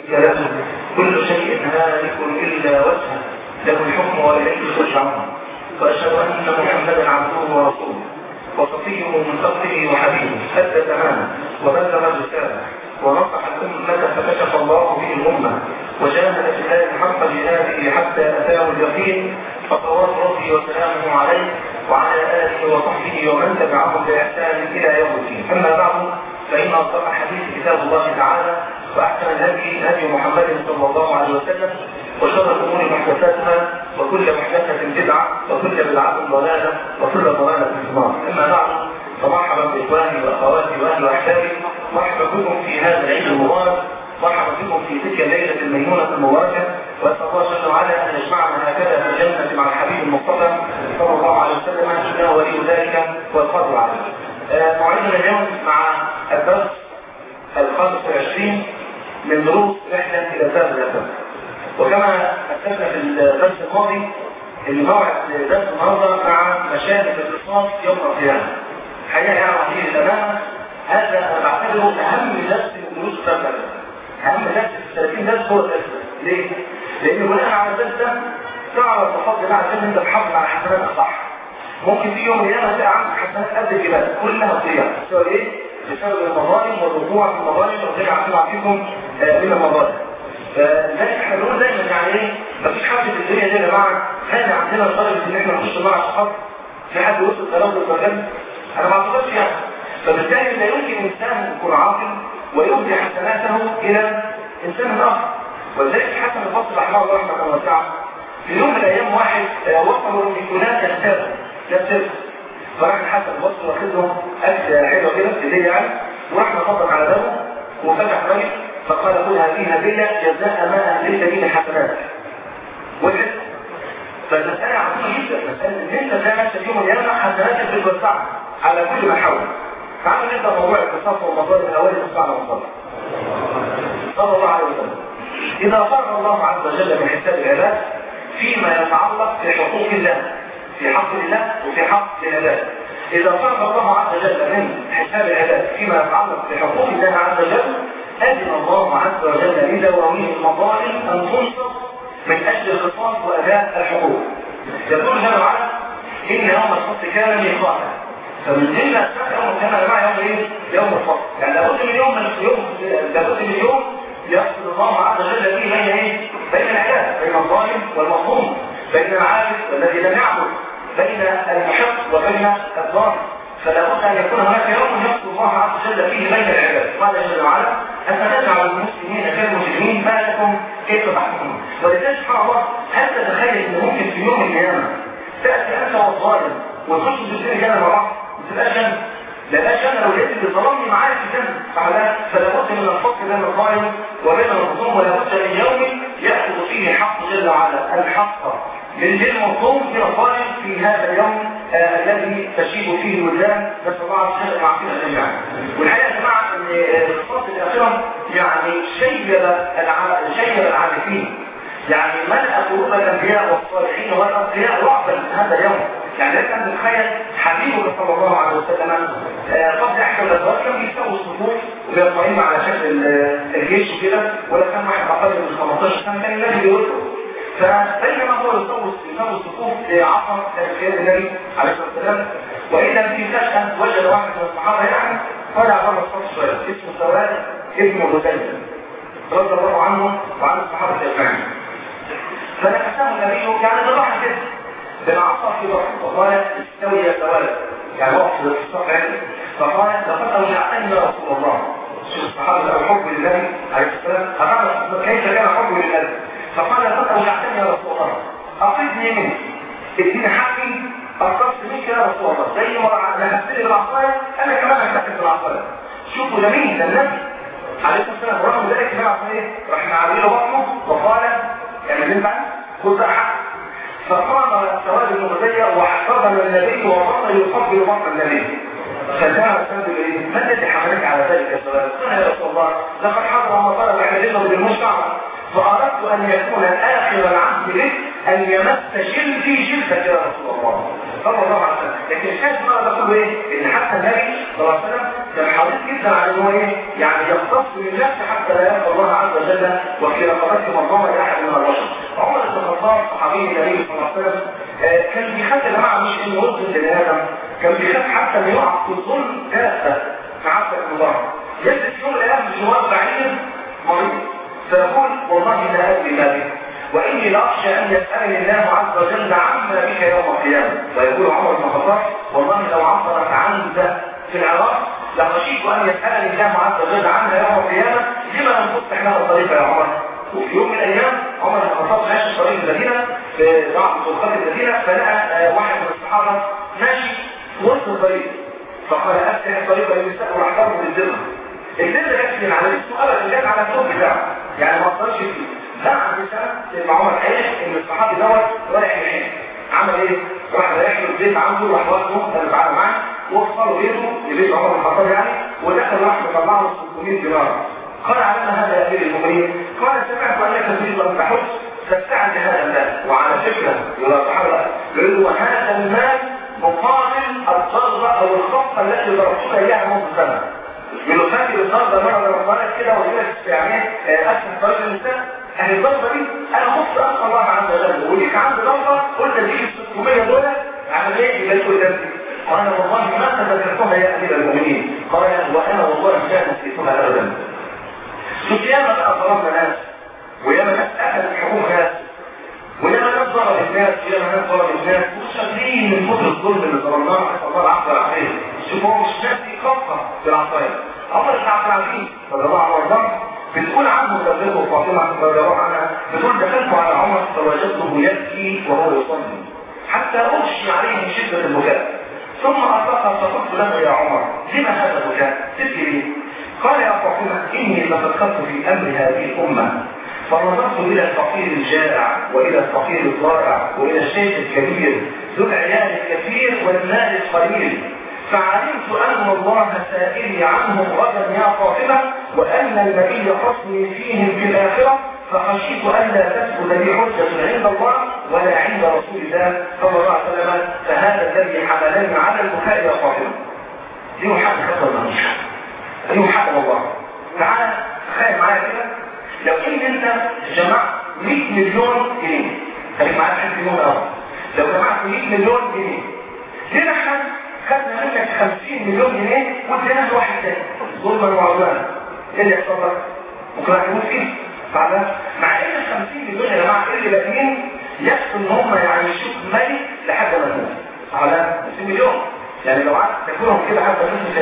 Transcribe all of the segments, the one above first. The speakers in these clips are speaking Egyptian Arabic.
له كل شيء هالك إلا وجهه له الحكم وإليه ترجعون وأشهد أن محمدا عبده ورسوله وصفيه من خلقه وحبيبه أدى تماما وبلغ الرسالة ونصح الأمة فكشف الله به الأمة وجاهد في الله حق جهاده حتى أتاه اليقين فصلوات ربي وسلامه عليه وعلى آله وصحبه ومن تبعهم بإحسان إلى يوم الدين أما بعد فإن أصدق الحديث كتاب الله تعالى وأحسن الهدي هدي محمد صلى الله عليه وسلم وشر الأمور محدثاتها وكل محدثة بدعة وكل بدعة ضلالة وكل ضلالة في النار أما بعد فمرحبا بإخواني وأخواتي وأهل وأحبابي مرحبا بكم في هذا العيد المبارك مرحبا بكم في تلك الليلة الميمونة المباركة وأسأل الله جل وعلا أن يجمعنا هكذا في الجنة مع الحبيب المصطفى صلى الله عليه وسلم إنه ولي ذلك والقدر عليه. آه، موعدنا اليوم مع الدرس الخامس والعشرين من دروس رحلة إلى باب الأسد. وكما أسلنا في الدرس الماضي الموعد درس النهارده مع مشاهد الاقتصاد يوم القيامة. حقيقة يعني عظيم الأمانة هذا أنا بعتبره أهم درس من دروس باب الأسد. أهم درس في 30 درس هو الدرس ده. ليه؟ لأن بناء على الدرس ده تعرف بفضل الله عشان أنت تحافظ على حسناتك صح. ممكن في يوم من الايام تلاقي عندك حسنات قد الجبال كلها تضيع بسبب ايه؟ بسبب المظالم والوقوع في المظالم وزي عارفين عارفينكم من المظالم. فلذلك احنا بنقول دايما يعني ايه؟ مفيش حد في الدنيا دي يا جماعه هذا عندنا لدرجه ان احنا نخش مع الصحاب في حد وصل تلوث المجال انا ما اعتقدش يعني فبالتالي لا يمكن انسان يكون عاقل ويؤدي حسناته الى انسان اخر ولذلك حسن البصري رحمه الله رحمه واسعه في يوم من الايام واحد وصلوا في فلان يغتاب يغتاب فراح الحسن البصري واخد له اكل حلوه كده هديه يعني وراح مخبط على بابه وفتح بابه فقال خذ هذه هديه جزاء ما اهليت به حسنات وجد فالمسألة عظيمة جدا مسألة ان انت زي ما انت يوم القيامة حسناتك بتوسعها على كل ما حولك تعالوا نبدا موضوع الاقتصاد والمظاهر الاولي نسمعنا وصلنا صلى الله عليه وسلم اذا فرغ الله عز وجل من حساب العباد فيما يتعلق بحقوق الله في حق الله وفي حق العباد إذا فرض الله عز وجل من حساب العباد فيما يتعلق بحقوق الله عز وجل أذن الله عز وجل لذوي المظالم أن تنصر من أجل القصاص وأداء الحقوق يقول جل وعلا إن يوم الفصل كان ميقاتا فمن ضمن أسباب يوم كان يا جماعة يوم إيه؟ يوم الفصل يعني لابد من يوم من يوم لابد من يوم يقصد الله عز وجل فيه بين ايه؟ بين العباد بين الظالم والمظلوم بين العابد والذي لم يعبد بين المحق وبين الظالم فلا بد ان يكون هناك يوم يقصد الله عز وجل فيه بين العباد قال جل وعلا افتجعل المسلمين كالمجرمين ما لكم كيف تحكمون ولذلك سبحان الله هل تتخيل ان ممكن في يوم القيامه تاتي انت والظالم وتخش في الدنيا جنه مع بعض ما تبقاش جنه لا لا جنة لو لقيت اللي ظلمني معايا في جنة فلا فلا بد من الفصل بين الظالم وبين المظلوم ولا بد من يوم يأخذ فيه حق جل وعلا الحق للمظلوم من الظالم في هذا اليوم آه الذي تشيب فيه الولدان نسأل الله عز وجل يعافينا جميعا والحقيقة يا جماعة ان الفصل الأخيرة يعني شيب الع... شيب العارفين يعني ملأ قلوب الأنبياء والصالحين والأنبياء رعبا هذا اليوم يعني لك أن تتخيل حبيبه صلى الله عليه وسلم قبل أحد الأزواج كان بيسووا الصفوف وبيطمئنوا على شكل الجيش وكده ولا كان واحد أقل من 15 سنة كان النبي بيقول فبينما هو يسوي يسوي الصفوف عصر خير النبي عليه الصلاة والسلام وإذا في فجأة وجد واحد من الصحابة يعني طلع بره الصف شوية اسمه سواد ابن غزيل رضي الله عنه وعن الصحابة أجمعين فنكسه النبي كان بالراحة كده بالعصا في ضحك وقال استوي يا سواد يعني وقت الصف يعني فقال لقد اوجعتني يا رسول الله شوف الصحابه الحب لله عليه السلام أفعل كيف كان حبه لله فقال لقد اوجعتني يا رسول الله اعطيتني منك اديني حقي اقتصت منك يا رسول الله زي ما لهبتني بالعصايه انا كمان هكتب بالعصايه شوفوا ده مين ده النبي عليه الصلاه والسلام رغم ذلك النبي عليه ايه راح نعلي له بطنه وقال يعني اللي انت خذ بقى حقك فقام سواد المغزية واحتضن النبي وبطل يقبل بطن النبي فجاء السند ايه؟ ما الذي حملك على ذلك يا سواد؟ قال يا رسول الله لقد حضر ما طلب يحدثه بالمجتمع فأردت أن يكون آخر العهد بك أن يمس جلدي جلدك يا رسول الله صلى الله عليه وسلم لكن الشاهد ما تقول ايه؟ إن حتى النبي صلى الله عليه وسلم كان حريص جدا على ان هو ايه يعني يختص من نفسه حتى لا يلقى الله عز وجل وفي رقبته مظلمه لاحد من البشر عمر بن الخطاب صحابي النبي صلى الله عليه وسلم آه، كان بيخاف يا جماعه مش انه يظلم بني ادم كان بيخاف حتى انه يقع في الظلم كافه عبد الله يجلس يوم من الايام بجوار بعيد مريض فيقول والله لا ادري ما بك واني لاخشى ان يسالني الله عز وجل عما بك يوم القيامه ويقول عمر بن الخطاب والله لو عبرت عنك في العراق لخشيت ان يسالني الله عز وجل عنها يوم القيامه لما لم تفتح له الطريق يا عمر وفي يوم من الايام عمر بن الخطاب ماشي في طريق المدينه في بعض طرقات المدينه فلقى آه، واحد من الصحابه ماشي في وسط الطريق فقال افتح الطريق للنساء واحضره بالذمه الذمه جت من على اسمه ابدا جت على الثوب بتاعه يعني ما اثرش فيه بعد سنه سيدنا عمر عرف ان الصحابي دوت رايح الحين عمل ايه؟ راح رايح له البيت عنده راح واخده كان تعالى معاه وصلوا بيته لبيت عمر بن الخطاب يعني ودخل راح مطلع له 600 دينار قال علمنا هذا يا امير المؤمنين قال سمعت انك تريد ان تحج فاستعن بهذا المال وعلى فكره يا صحابه يقول وهذا المال مقابل الضربه او الخطه التي ضربتك اياها منذ سنه يقول فاكر الضربه مره ضربتك كده وقلت يعني اسم طريق النساء يعني الضربه دي انا خفت اسال الله عز وجل وليك عندي ضربه قلت اديك ال 600 دول اعمل ايه يبقى تقول نفسي قال والله ما تذكرتها يا امير المؤمنين قال وانا والله ما نسيتها ابدا شوف ياما بقى ضربنا ناس وياما ناس اخذت حقوق ناس وياما ناس ضرب الناس وياما ناس ضرب الناس مش قادرين من كتر الظلم اللي ضربناه نسال الله العفو والعافيه شوف هو مش ناسي خطه في العصايه عمر بن عبد العزيز رضي الله عنه وارضاه بتقول عنه زوجته فاطمه رضي الله عنها بتقول دخلت على عمر فوجدته يبكي وهو يصلي حتى اغشي عليه من شده البكاء ثم اطلق فقلت له يا عمر لما هذا البكاء؟ تبكي ليه؟ قال يا فاطمه اني تفكرت في امر هذه الامه فنظرت الى الفقير الجائع والى الفقير الضائع والى الشيخ الكبير ذو العيال الكثير والمال القليل فعلمت ان الله سائلي عنهم غدا يا فاطمه وان النبي قصني فيهم في الاخره فخشيت الا تثبت لي حجه عند الله ولا عند رسول الله صلى الله عليه وسلم فهذا الذي حملني على البكاء يا فاطمه دي محاكمه خطر مهمش دي محاكمه الله تعالى تخيل معايا كده لو ان انت جمعت 100 مليون جنيه خليك معايا في مليون الاول لو جمعت 100 مليون جنيه ليه احنا خدنا منك 50 مليون جنيه واديناها لواحد تاني ظلما وعدوانا ايه اللي يحصل لك؟ ممكن واحد يموت فيه بعدها مع ان ال 50 مليون يا جماعه اللي باقيين يكفوا ان هم يعيشوك ملك لحد ما تموت على 50 مليون يعني لو قعدت تاكلهم كده حتى مش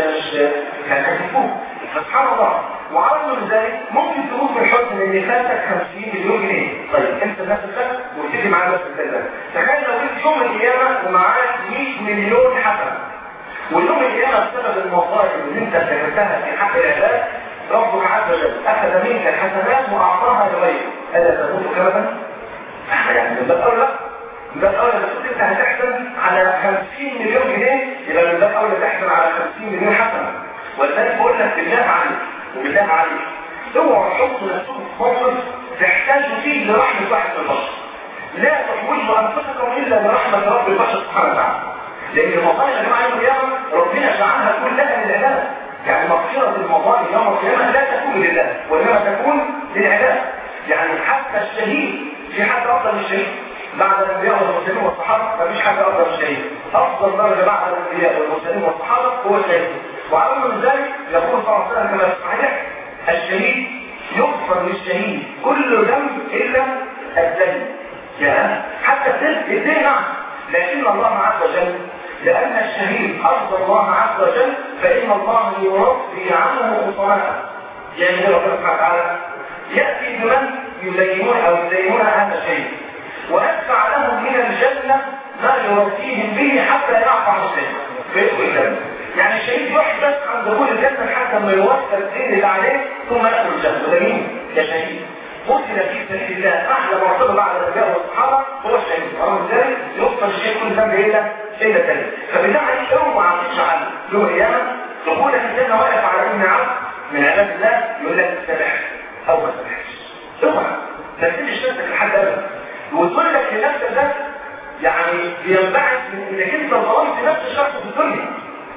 كان هيكفوك سبحان الله وعرض من ذلك ممكن تموت من حزن ان فاتك 50 مليون جنيه طيب انت نفس الفرق وابتدي معاه نفس الفرق تخيل لو جيت يوم القيامه ومعاك 100 مليون حسنه ويوم القيامه بسبب المصائب اللي انت ارتكبتها في حق العباد ربك عز وجل اخذ منك الحسنات واعطاها لغيرك الا تموت كما يعني من باب اولى من باب اولى بس انت هتحسن على 50 مليون جنيه يبقى من باب اولى تحسن على 50 مليون حسنه ولذلك بقول لك بالله عليك وبالله عليك اوعوا تحطوا نفسكم في موقف تحتاجوا فيه لرحمه واحد من البشر لا تحولوا انفسكم الا لرحمه رب البشر سبحانه وتعالى لان المصائب يا جماعه يوم القيامه ربنا جعلها كلها للعباد يعني مغفره المصائب يوم القيامه لا تكون لله وانما تكون للعباد يعني حتى الشهيد في حد افضل من الشهيد بعد الانبياء والمرسلين والصحابه مفيش حد افضل من الشهيد افضل درجه بعد الانبياء والمرسلين والصحابه هو الشهيد وعلى من ذلك يقول صلى الله عليه وسلم كما في الصحيح الشهيد يغفر للشهيد كل ذنب الا الدين يا حتى الدين الدين نعم لكن الله عز وجل لأن الشهيد أرضى الله عز وجل فإن الله يرضي عنه خطاءه يعني ربنا سبحانه وتعالى يأتي بمن يزينون أو يزينون هذا الشيء ويدفع لهم من الجنة ما يرضيهم به حتى يعفى عن الشيء فيدخل الجنة يعني الشهيد يحدث عن دخول الجنة حتى ما يوفر الدين اللي عليه ثم يدخل الجنة ده مين؟ يا شهيد قتل في سبيل الله اعلى مرتبه بعد الانبياء والصحابه هو الشهيد رغم ذلك يغفر الشيء كل ذنب الا الا الثاني فبالله عليك اوعى تجعل يوم القيامه دخولك الجنه واقف على ان عبد من عباد الله يقول لك سامحت او ما سامحتش اوعى ما تسيبش نفسك لحد ابدا وتقول لك لنفسك ده يعني بينبعث من انك انت ظلمت نفس الشخص في الدنيا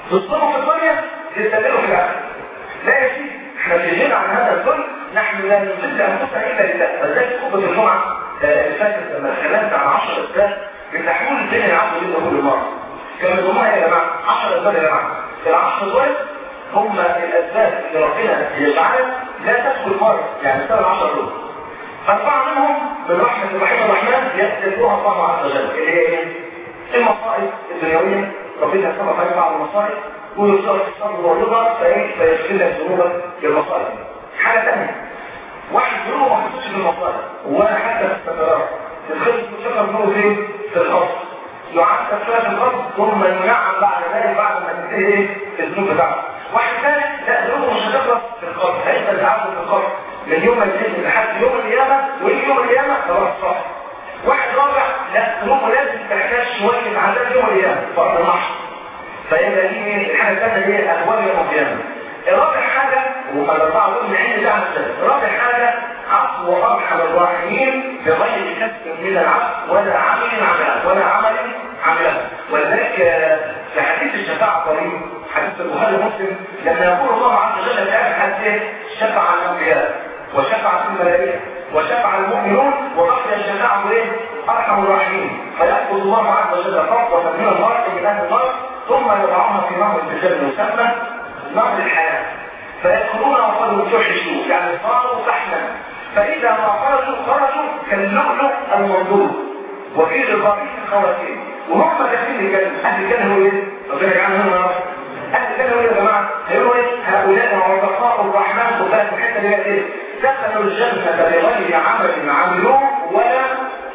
تصدموا في الدنيا تستدلوا في الاخره لا يا سيدي احنا في غنى عن هذا الكل نحن لا نضل انفسنا الا لله فذلك خطبه الجمعه اللي فاتت لما اتكلمت عن 10 اسباب من تحويل الدنيا العبد دي كل مره كان من ضمنها يا جماعه 10 اسباب يا جماعه العشر دول هم الاسباب اللي ربنا يجعلها لا تدخل مره يعني سبب العشر دول أربعة منهم من رحمة الرحيم الرحمن يستلقوها الله عز وجل اللي هي ايه؟ المصائب الدنيوية ربنا سبق عليه بعض المصائب ويصرف الصبر والرضا فايه فيغفر لك ذنوبك بالمصائب حاجة ثانية واحد ذنوبه ما حسوش بالمصائب ولا حتى في السكرات الخلق شكر ذنوبه فين؟ في الأرض يعذب شوية في الأرض ثم ينعم بعد ذلك بعد ما تنتهي ايه؟ الذنوب بتاعته واحد ثاني لا ذنوبه مش هتخلص في القبر هيفضل يعذب في القبر من يوم الاثنين لحد يوم القيامة ويجي يوم القيامة خلاص صح واحد رابع لا ذنوبه لازم تحتاج شوية عذاب يوم القيامة فرض المحشر فيبقى دي الحاجة الثانية هي أهوال يوم القيامة رابع حاجة وما الأربعة دول من عند الله عز وجل رابع حاجة عفو وأرحم الراحمين بغير كسب من العفو ولا عمل عمله ولا عمل عمله ولذلك في حديث الشفاعة الطويل حديث البخاري ومسلم لما يقول الله عز وجل في آخر حديث شفع الأنبياء وشفع الملائكة وشفع المؤمنون وبقي الشفاعة ايه؟ أرحم الراحمين فيأخذ الله عز وجل فرقة من النار من أهل النار ثم يضعها في نهر الرجال يسمى نهر الحياة فيدخلون وقد وحشوا يعني صاروا فحما فإذا ما خرجوا خرجوا كاللؤلؤ المنظور وفي رضاقين الخواتيم وهم داخلين الجنة أهل الجنة هو إيه؟ ربنا يجعلنا هنا أهل الجنة هو إيه يا جماعة؟ هيقولوا إيه؟ هؤلاء عرفاء الرحمن خد بالك الحتة اللي هي إيه؟ دخلوا الجنة بغير عمل عملوه ولا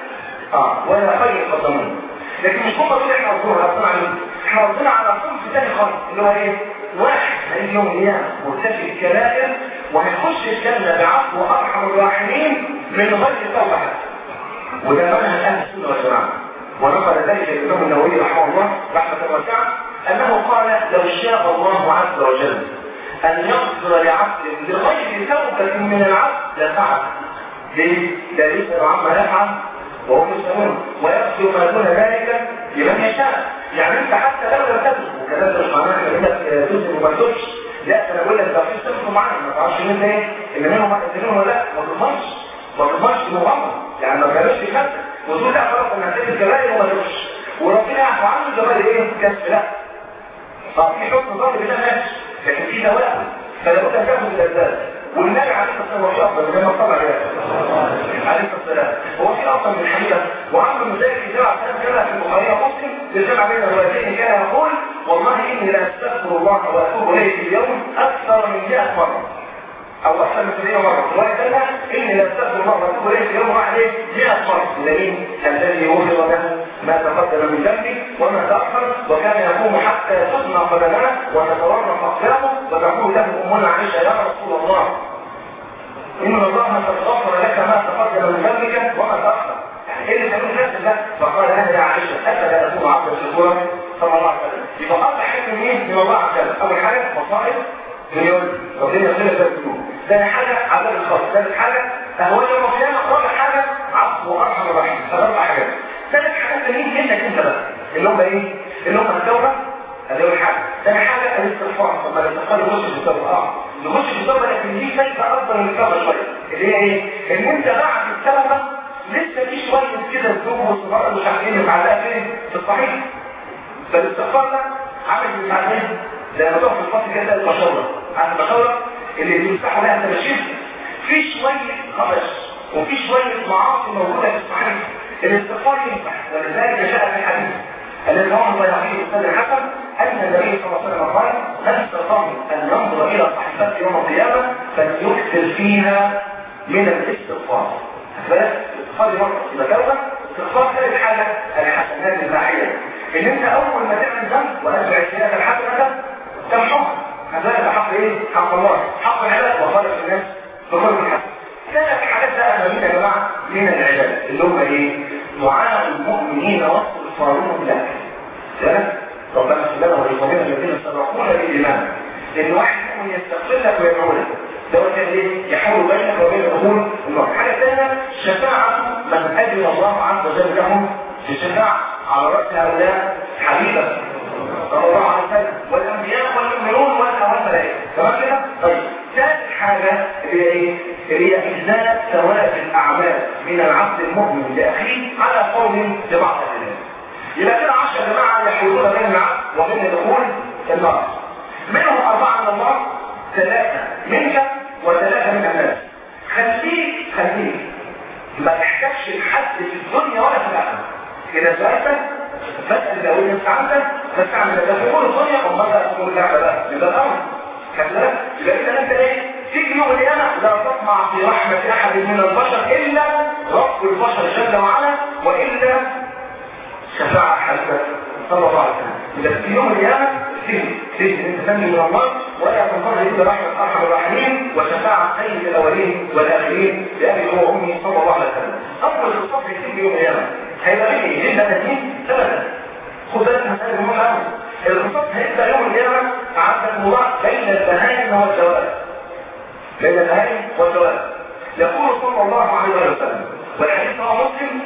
آه ولا خير قدموه لكن مش هم دول احنا قصدنا ربنا عليهم احنا قصدنا على صنف تاني خالص اللي هو ايه؟ واحد هيجي يوم القيامة مرتكب الكبائر وهيخش الجنة بعفو وارحم الراحمين من غير توبة وده منهج اهل السنة والجماعة ونقل ذلك الامام النووي رحمه الله رحمة واسعة انه قال لو شاء الله عز وجل ان يغفر لعبد بغير توبة من العبد لفعل ليه؟ لا يسأل عما يفعل وهم يسألون ويغفر ما دون ذلك لمن يشاء يعني انت حتى لو لم تتوب وكذا مش معناه ان انك تسلم وما تتوبش لا انا بقول لك ده في صفر معين ما تعرفش مين ده ايه اللي منهم هتقتلهم ولا لا ما تضمنش ما تضمنش مغمض يعني ما كانوش في كسب وتقول لا خلاص انا هتعمل الجبائر وما تتوبش وربنا يعفو عنه الجبائر ايه كسب لا اه في حكم ضرب بالله ماشي لكن في دواء فلا بد ان تاخذ الاسباب والنبي عليه الصلاه والسلام هو في افضل من طلع عليه الصلاه هو في افضل من الحقيقه وعمر المزايد في جامعه سنه كما في البخاري ومسلم الجمع بين الروايتين كان يقول والله اني لا استغفر الله واتوب اليه في اليوم اكثر من 100 مره او اكثر من 100 مره روايه ثانيه اني لا استغفر الله واتوب اليه في اليوم واحد 100 مره دليل الذي غفر له ما تقدم من ذنبه وما تاخر وكان يقوم حتى تبنى قدماه وتتورط اقدامه وتقول له امنا عائشه يا رسول الله ان الله قد غفر لك ما تقدم من ذنبك وما تاخر ايه اللي تعمل نفس ده فقال انا يا عائشه افلا اكون عبدا شكورا صلى الله عليه وسلم يبقى اقطع حته مين من الله عز وجل اول حاجه مصائب مليون ربنا يغفر لك الذنوب ثاني حاجه عذاب الخاص ثالث حاجه اهوال يوم القيامه رابع حاجه عفو وارحم الرحيم اربع حاجات ثالث حاجات تانيين منك انت بقى اللي هم ايه اللي هم التوبه هذه اول حاجه ثاني حاجه الاستغفار طب ما الاستغفار يخش في التوبه اه يخش في التوبه لكن دي فايده اكبر من التوبه شويه اللي هي ايه ان انت بعد التوبه لسه في شويه كده ذنوب وصغار مش عارفين متعلقه فين في الصحيح فالاستغفار ده عامل زي المعلم زي ما تقف في الفصل كده المشوره عارف المشوره اللي بيمسحوا بيها التباشير في شويه خبش وفي شويه معاصي موجوده في الصحيح الاستغفار ينفع ولذلك جاء في الحديث الذي رواه البيهقي الاستاذ الحسن ان النبي صلى الله عليه وسلم قال من استطاع ان ينظر الى صحيفته يوم القيامه فليكثر فيها من الاستغفار الاستغفار مرة يبقى توبه استغفار ثالث حاجه الحسنات الباحيه ان انت اول ما تعمل ذنب واتبع السيئات الحسنه تمحوها هذا حق ايه؟ حق الله حق العباد وخالق الناس بكل الحق ثلاث حاجات بقى اهمين يا جماعه من العباد اللي هم ايه؟ دعاء المؤمنين واستغفارهم لك ثلاث ربنا سبحانه وتعالى الذين سبقونا بالايمان ان واحد مؤمن يستغفر لك ويدعو لك ده كان ايه؟ يحول بينك وبين دخول النار حاجه ثانيه شفاعه من اجل الله عز وجل لهم في شفاعه على راس هؤلاء حبيبه صلى الله عليه وسلم والانبياء ثواب الاعمال من العبد المؤمن لاخيه على قول لبعض الناس يبقى كده 10 جماعه يحولون بين العبد وبين دخول النار منهم اربعه من الله ثلاثه منك وثلاثه من الناس خليك خليك ما تحتاجش لحد في الدنيا ولا في الاخره اذا سالت فاسال لو انت عندك فاستعمل ده في كل الدنيا امال تكون اللعبه بقى يبقى الامر كذلك يبقى اذا انت ايه تيجي يوم القيامه لا تطمع في رحمه احد من البشر الا رب البشر جل وعلا والا شفاعه حسنه صلى الله عليه وسلم يبقى في يوم القيامه تيجي تيجي انت تنجي من الله ولا تنفرد الا رحمه ارحم الراحمين وشفاعه سيد الاولين والاخرين لابي هو وامي صلى الله عليه وسلم اول الصف يتم يوم القيامه هيبقى ليه ليه ده دين ابدا خد بالك من هذا المهم قوي القصص هيبقى يوم القيامه عند المضاع بين البهائم والجواب بين البهائم والجواب يقول صلى الله عليه وسلم والحديث رواه مسلم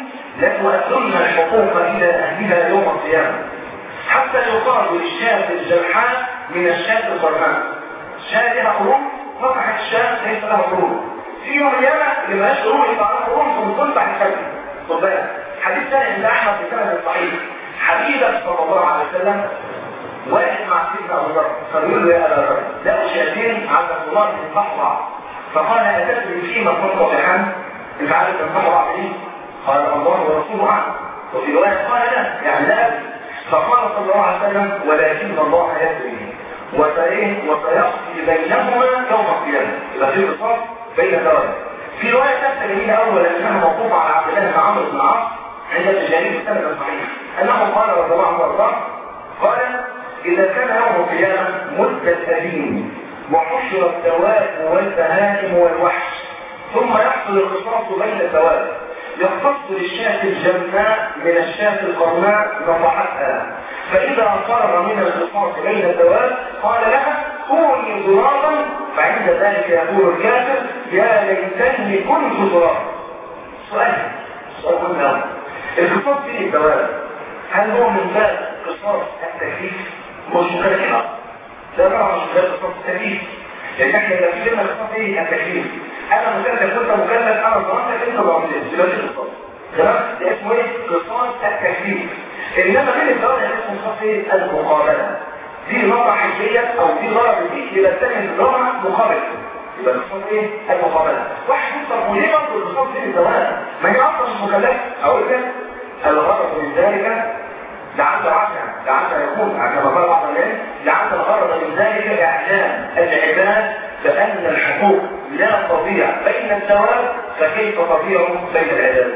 لتؤدن الحقوق الى اهلها يوم القيامه حتى يقال للشاة الجرحاء من الشاة الضرماء شاة لها قرون فتحت الشاة ليس لها قرون في يوم القيامه اللي مالهاش قرون يبقى لها قرون ثم تنفع الحج خد بالك حديث ثاني عند احمد في سند الصحيح حبيبك صلى الله عليه وسلم واقف مع سيدنا ابو ذر فبيقول له يا ابا ذر لقوا شياطين على الله ينصحوا بعض فقال اتدري فيما كنت وضحا انت عارف تنصحوا بعض ايه؟ قال الله ورسوله اعلم وفي روايه قال لا يعني لا ادري فقال صلى الله عليه وسلم ولكن الله يدري وسيه وسيقضي بينهما يوم القيامه يبقى في قصاص بين الدرجات في روايه ثالثه جميله قوي ولكنها موقوفه على عبد الله بن عمرو بن العاص عند التجارب السند الصحيح انه قال رضي الله عنه وارضاه قال اذا كان يوم القيامه مد الادين وحشر الدواب والبهائم والوحش ثم يحصل القصاص بين الدواب يختص للشاة الجماء من الشاة القرناء نصحتها فإذا فرغ من القصاص بين الدواب قال لها كوني ضرابا فعند ذلك يقول الكافر يا ليتني كنت ضرابا سؤال سؤال مهم القصاص بين الدواب هل هو من باب قصاص التكليف مش مكلف لا طبعا مش من باب قصاص التكليف لان احنا اذا فهمنا قصاص ايه التكليف انا مكلف انت مكلف انا ظلمتك انت ظلمتني يبقى دي قصاص تمام ده اسمه ايه قصاص التكليف انما بين الدواب اسمه قصاص ايه المقابله دي مرة حجية او دي مرة بديك يبقى الثانية الدرجة مقابل يبقى القصاص ايه المقابلة واحد يقول طب وليه برضه القصاص بين الدواب ما هي اصلا مش مكلفة اقول لك الغرض من ذلك لعل عسى لعل يكون كما قال بعض الناس لعل الغرض من ذلك اعلام العباد بان الحقوق لا تضيع بين الدواب فكيف تضيع بين العباد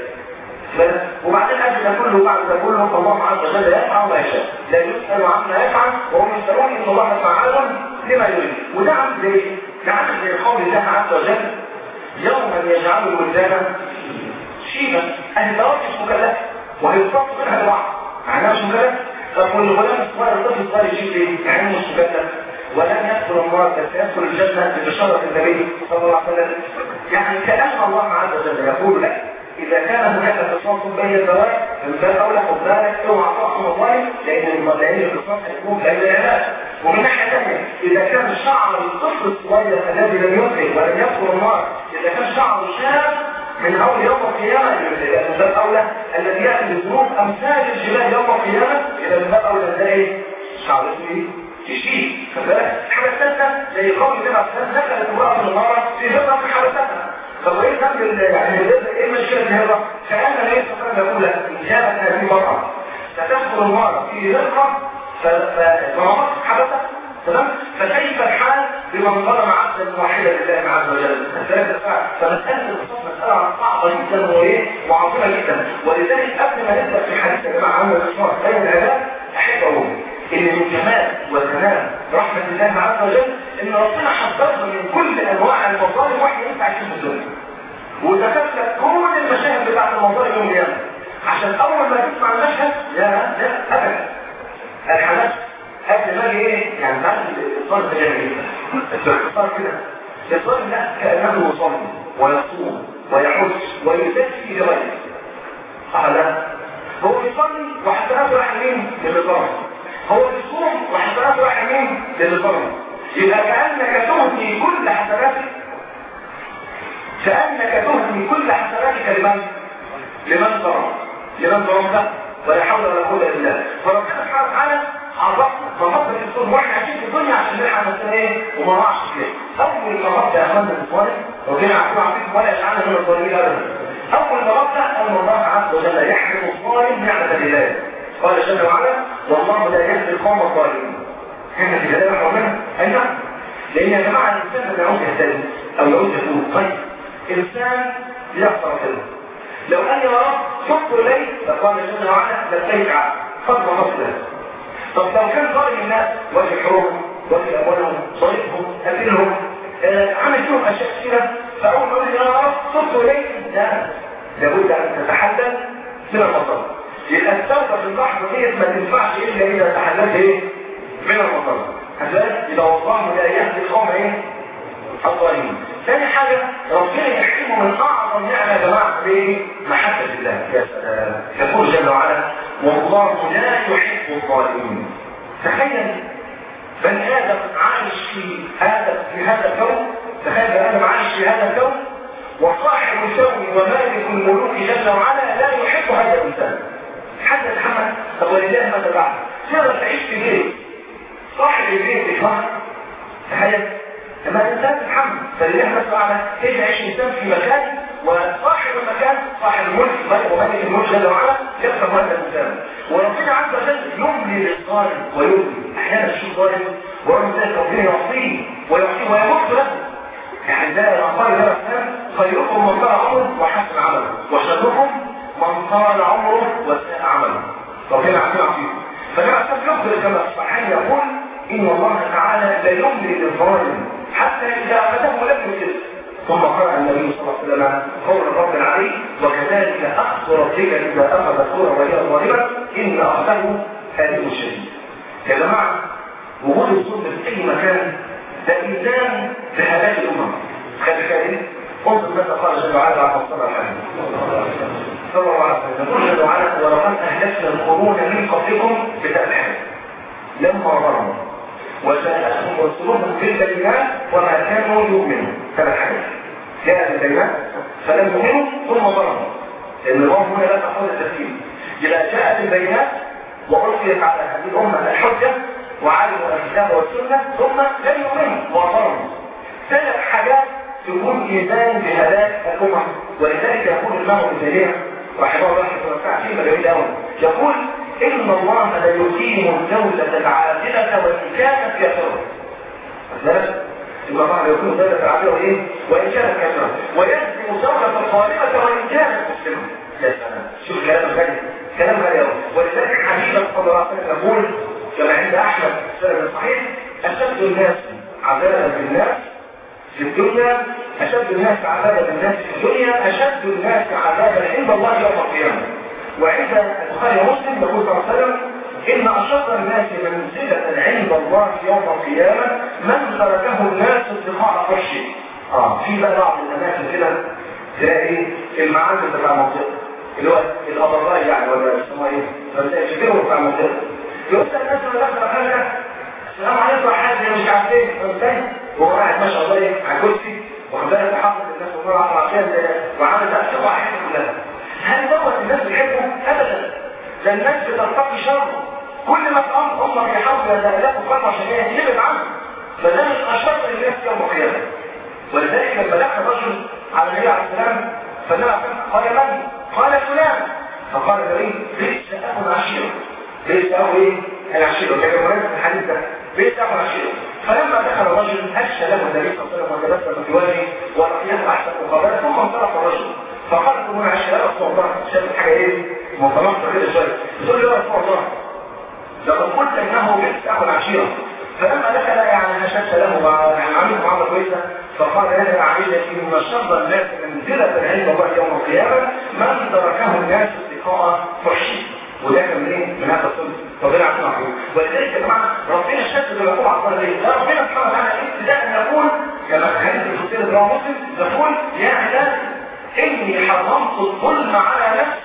وبعدين قبل ده كله بعد ده كله فالله عز وجل يفعل ما يشاء لا يسأل عما يفعل وهم يسألون ان الله فعال لما يريد وده عامل زي ده عامل زي قول الله عز وجل يوما يجعل الولدان شيبا اهل الدواب مش مكلفه وهيصطف منها الوعد معناها مش مكلف طب والغلام الصغير الطفل الصغير يجيب ايه؟ يعني مش مكلف ولم يدخل النار بس يدخل الجنه ببشاره النبي صلى الله عليه وسلم يعني كلام الله عز وجل يقول لك اذا كان هناك قصاص بين الزواج فالباب اولى خد بالك اوعى تحكم الله لان لان القصاص هيكون بين العباد ومن ناحيه ثانيه اذا كان شعر الطفل الصغير الذي لم يدرك ولم يدخل النار اذا كان شعره شاب من اول يوم القيامه من باب اولى الذي ياتي بذنوب امثال الجبال يوم القيامه الى من باب اولى ده ايه؟ شعر اسمه يشيل فبالك الحاجه الثالثه زي قول النبي عليه الصلاه والسلام دخلت امراه في النار في هرة من حبستها طب ايه ذنب يعني ايه مشكله الهرة؟ كان النبي صلى الله عليه وسلم يقول ان كانت هذه المراه ستدخل النار في هرة فالمراه حبستها تمام فكيف الحال بمن ظلم عبدا واحدا لله عز وجل فمساله القصاص مساله صعبه جدا وايه وعظيمه جدا ولذلك قبل ما نبدا في حديث يا جماعه عن القصاص بين العباد احب اقول ان من جمال وكمال رحمه الله عز وجل ان ربنا حذرنا من كل انواع المظالم واحنا ينفع في الدنيا وذكرت لك كل المشاهد بتاعت المظالم يوم القيامه عشان اول ما تسمع المشهد لا لا ابدا الحدث قبل ما اجي ايه يعني بعد الصلاه ده جميل الصلاه كده الصلاه لا كانه يصلي ويصوم ويحج ويزكي لغيره صح لا هو يصلي وحسناته رايح مين للظلم هو يصوم وحسناته رايح مين للظلم يبقى كانك تهدي كل حسناتك كأنك تهدي كل حسناتك لمن؟ لمن ظلم لمن ظلمت ولا حول ولا قوة إلا بالله فربنا سبحانه وتعالى عرفنا فمصر في الصور واحنا عايشين في الدنيا عشان نلحق نفسنا ايه وما نقعش فيه اول ما ربنا يا اخوانا الظالم ربنا يعفو عنكم ولا يجعلنا من الظالمين ابدا اول ما ربنا ان الله عز وجل يحرم الظالم نعمة الهداية قال جل وعلا والله لا يهدي القوم الظالمين احنا في كلام ربنا اي نعم لان يا جماعه الانسان لما يعود يهتدي او يعود يفوت طيب انسان يحصل كده لو قال يا رب صدت اليك فقال جل وعلا لبيك عبد فضل نصره طب لو كان ظالم الناس واجه حروبهم واجه اموالهم ضريبهم قتلهم آه عمل فيهم اشياء كثيره فاول ما يقول يا رب صدت اليك لا لابد ان تتحلل من المصائب يبقى التوبه في اللحظه ديت ما تنفعش الا اذا تحللت ايه من المصائب هتلاقي يبقى والله لا يهدي القوم ايه الظالمين ثاني حاجة ربنا يحكمه من أعظم نعمة يا جماعة في محبة الله يا سلام يقول جل وعلا والله لا يحب الظالمين تخيل بني آدم عايش في هذا في هذا الكون تخيل بني آدم عايش في هذا الكون وصاحب الكون ومالك الملوك جل وعلا لا يحب هذا الإنسان حتى محمد طب ولله ماذا بعد؟ تقدر تعيش في بيت صاحب البيت يفهم تخيل لما الإنسان تتحمل فلله نفسه أعلى كيف يعيش الإنسان في مكان وصاحب المكان صاحب الملك وملك الملك جل وعلا يفهم هذا الإنسان وربنا عز وجل يملي للظالم ويملي أحيانا الشيء ظالم ورغم ذلك ربنا يعطيه ويعطيه ويمد له يعني ده قال له الإسلام خيركم من طال عمره وحسن عمله وشركم من طال عمره وساء عمله ربنا يعطيه يعطيه فده أساس يخبر كما في الصحيح يقول إن الله تعالى لا يملي للظالم حتى إذا أخذه لم يجد ثم قرأ النبي صلى الله عليه وسلم قول الرب العلي وكذلك أخذ ربك إذا أخذ الصورة وهي ظالمة إن أخذه هذه الشديد يا جماعة وجود الظلم في أي مكان ده إنسان بهلاك الأمم خلي خالد انظر ماذا قال جل وعلا على الصلاة الحديث صلى الله عليه وسلم يقول جل وعلا ولقد أهلكنا القرون من قبلكم بتألحان لما ظلموا وجاءتهم رسلهم بالبينات وما كانوا يؤمنون ثلاث حاجات جاءت البينات فلم يؤمنوا ثم ظلموا لان الامم هنا لا تقول التسليم اذا جاءت البينات وألقيت على هذه الامه الحجه وعلموا الكتاب والسنه ثم لم يؤمنوا وظلموا ثلاث حاجات تكون ايمان بهلاك الامم ولذلك يقول الامام ابن تيميه رحمه الله رحمه الله فيما جميل يقول إن الله لا يقيم الدولة العادلة وإن كانت كافرة مثلا إن الله لا يقيم الدولة العادلة وإيه؟ وإن كانت كافرة ويهزم الدولة الظالمة وإن كانت مسلمة يا سلام شوف كلام غني كلام غني قوي ولذلك حبيبا صلى الله عليه وسلم يقول كما عند أحمد سنة صحيح أشد الناس عذابا بالناس في الدنيا أشد الناس عذابا بالناس في الدنيا أشد الناس عذابا عند الله يوم القيامة وعند البخاري ومسلم يقول صلى الله عليه وسلم إن أشر الناس منزلة عند الله يوم القيامة من تركه الناس اتقاء فرشه اه في بقى بعض الأماكن كده تلاقي المعازل بتاع المنطقة اللي هو الأبراء يعني ولا اسمه ايه؟ بس شكله بتاع المنطقة يقول الناس اللي داخل حاجة السلام عليكم يا حاج مش عارف ايه فاهم وهو قاعد ما شاء الله ايه على الكرسي واخد بالك تحفظ الناس ومر على العشان وعامل تأثير على حياته كلها هل دوت الناس بيحبه؟ ابدا ده الناس بترتقي شره كل ما تقام هم بيحاولوا يتألفوا خطوة عشان هي تبعد عنه فده من اشر الناس يوم القيامة ولذلك لما دخل رجل على النبي عليه السلام فالنبي عليه السلام قال من؟ قال فلان فقال النبي بئس اخو العشيرة بئس اخو ايه؟ العشيرة كان مناسب الحديث ده بئس اخو العشيرة فلما دخل الرجل هش له النبي صلى الله عليه وسلم وتبسم في وجهه ولقيه احسن مقابله ثم انطلق الرجل فقال له من عشان يا رسول الله شاف حاجه ايه مطلقت كده شويه يقول له يا رسول الله لقد قلت انه بئس اخو العشيره فلما دخل يعني هشمت له يعني عمل معامله كويسه فقال يا عائشه ان شر الناس منزله عند الله يوم القيامه من تركه الناس اتقاء فحشه وده كان منين؟ من هذا الصنف ربنا عارفين معروف ولذلك يا جماعه ربنا شدد العقوبه على الصلاه ليه؟ ربنا سبحانه وتعالى ابتداء يقول كما حديث الحسين بن مسلم يقول يا عبادي إني حرمت الظلم على نفسي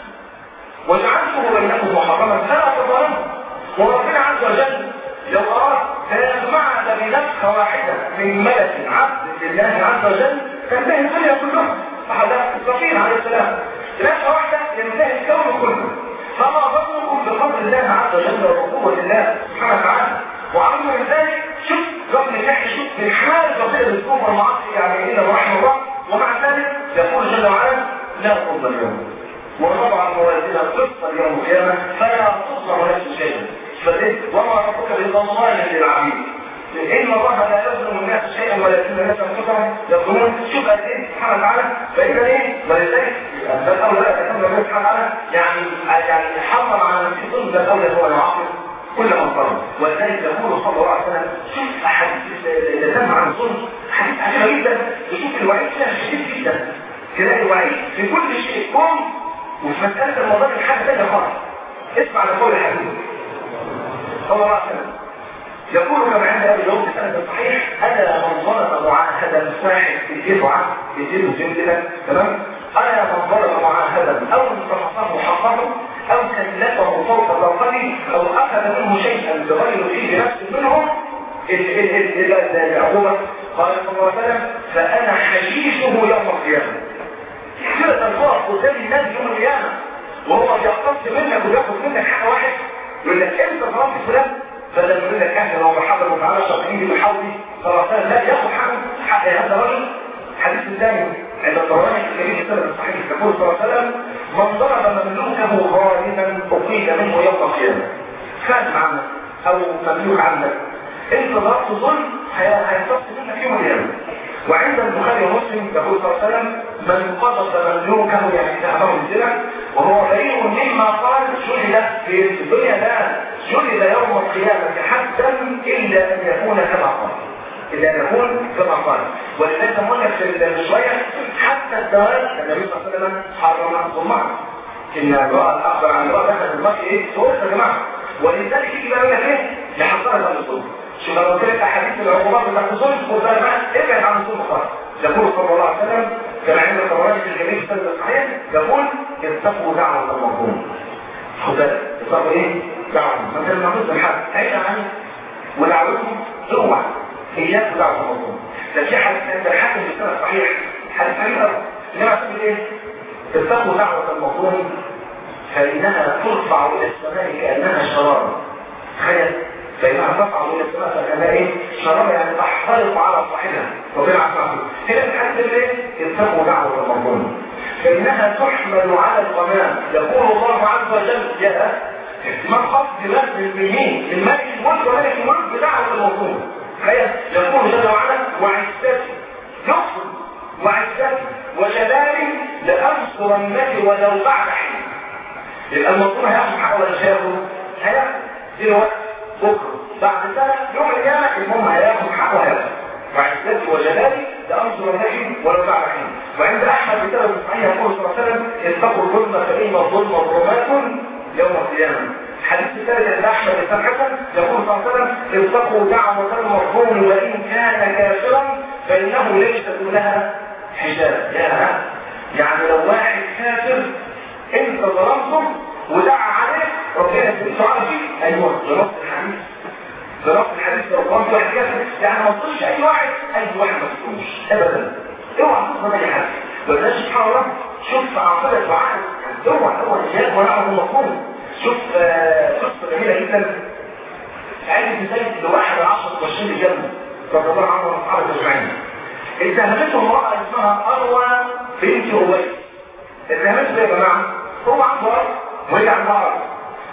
وجعلته بينكم محرما فلا تظلموا وربنا عز وجل لو أراد فيجمعك بنفخة واحدة من ملك عبد لله عز وجل تنتهي الدنيا كلها صحابة إسرافيل عليه السلام نفسه واحدة ينتهي الكون كله فما ظنكم بفضل الله عز وجل وبقوة الله سبحانه وتعالى وعمل من ذلك شوف رغم النحن شوف من حال بسيط الكفر معصي يعني إلا رحمه الله ومع ذلك يقول جل وعلا لا تظلم اليوم وطبعا موازينها قصة يوم القيامة فلا تظلم نفس شيئا فليه وما ربك بظلام للعبيد إن الله لا يظلم الناس شيئا ولكن الناس أنفسهم يظلمون شوف قد إيه سبحانه وتعالى فإذا إيه ولذلك ده الأولى لا تكون الله سبحانه وتعالى يعني يعني حرم على نفسه الظلم ده الأولى هو يعاقب كل من ظلم ولذلك يقول صلى الله عليه وسلم شوف أحاديث اللي تم عن الظلم حديث عجيبة جدا وشوف الوعيد فيها شديد جدا تلاقي الوعيد في كل شيء قوم وفي مسألة الموضوع الحاجة ثانية خالص اسمع لقول الحديث صلى الله عليه وسلم يقول كما عند ابي داود بسند صحيح انا من ظلم معاهدا واحد في الجرعه في جلد جلدنا تمام انا من ظلم معاهدا او انتقصه حقه او كلفه فوق طاقته او اخذ منه شيئا بغير فيه نفس منه العقوبه قال صلى الله عليه وسلم فانا حشيشه يوم القيامه كده الفرق قدام الناس يوم القيامه وهو بيقتص منك وياخد منك حق واحد يقول لك انت ظلمت فلان بدل ما يقول لك احنا لو محمد وتعالى شرطين بالحوضي صلى الله عليه وسلم لا ياخد حق حق هذا الرجل حديث الثاني عند الطبراني في الكريم السنة الصحيح يقول صلى الله عليه وسلم من ضرب مملوكه غالبا أقيل منه يوم القيامة خادم عنك أو مملوك عنك انت ضربت ظلم هيتصل منك يوم القيامة وعند البخاري ومسلم يقول صلى الله عليه وسلم من قبض مملوكه يعني ذهبه الزنا وهو بريء مما قال جلد في الدنيا لا جلد يوم القيامة حتى إلا أن يكون كما قال إلا أن يكون كما قال ولذلك قلنا في شوية حتى الدواب النبي صلى الله عليه وسلم حرم الضمان إن الرأى الأخبر عن الرأى دخل المرء إيه؟ صوت يا جماعة ولذلك يجي بقى يقول لك إيه؟ لحصلها الصوت شوف لو قلت لك أحاديث العقوبات بتاعت الظلم خد بالك بقى ابعد عن الظلم خالص يقول صلى الله عليه وسلم كما عند الطبراني في الجميع السنة الصحيح يقول اتقوا دعوة المظلوم خد بالك اتقوا ايه؟ دعوة مثلا ما نص حد عيب عنه ودعوتهم اوعى اياك دعوة المظلوم ده في حديث عند الحاكم في السنة الصحيح حديث عن الأرض انما تقول ايه؟ اتقوا دعوة المظلوم فإنها ترفع إلى السماء كأنها شرار تخيل فإنها ترفع إلى السماء فكأنها إيه؟ شرار يعني تحترق على صاحبها ربنا عز هنا الحديث ايه؟ اتقوا دعوة المظلوم فإنها تحمل على الغمام يقول الله عز وجل يا ما قصد مجد المين الملك الملك وملك الملك بدعوة المظلوم يقول جل وعلا وعزتي يقصد وعزتي وجلالي لأنصرنك ولو بعد حين يبقى المظلوم هياخد حقه ولا مش هياخد؟ هياخد دلوقتي بكره بعد سنه يوم القيامه المهم هياخد حقه وهياخد وعزتي وجلالي لأنصر النبي ولو بعد حين وعند أحمد بسبب الصحيح يقول صلى الله عليه وسلم اتقوا الظلم فإن الظلم ظلمات يوم القيامة الحديث الثالث عند أحمد بن حسن يقول صلى الله عليه وسلم اتقوا دعوة المظلوم وإن كان كافرا فإنه ليس دونها حجاب يا يعني لو واحد كافر انت ظلمته ودعا عليه ربنا يسلمه على فيه ايوه بنص الحديث بنص الحديث لو ظلمت واحد كافر يعني ما تقولش اي واحد اي واحد ما تقولش ابدا اوعى تظلم اي حد وده سبحان الله شوف عقيدة وعقل اوعى اوعى اياك ونعم المفهوم شوف قصه جميله جدا عندي زيد لواحد عشر وعشرين جنة رضي الله عنه واصحابه اجمعين اتهمته امرأة اسمها أروى بنت أويس اتهمته يا جماعة هو عنده أرض وهي عندها أرض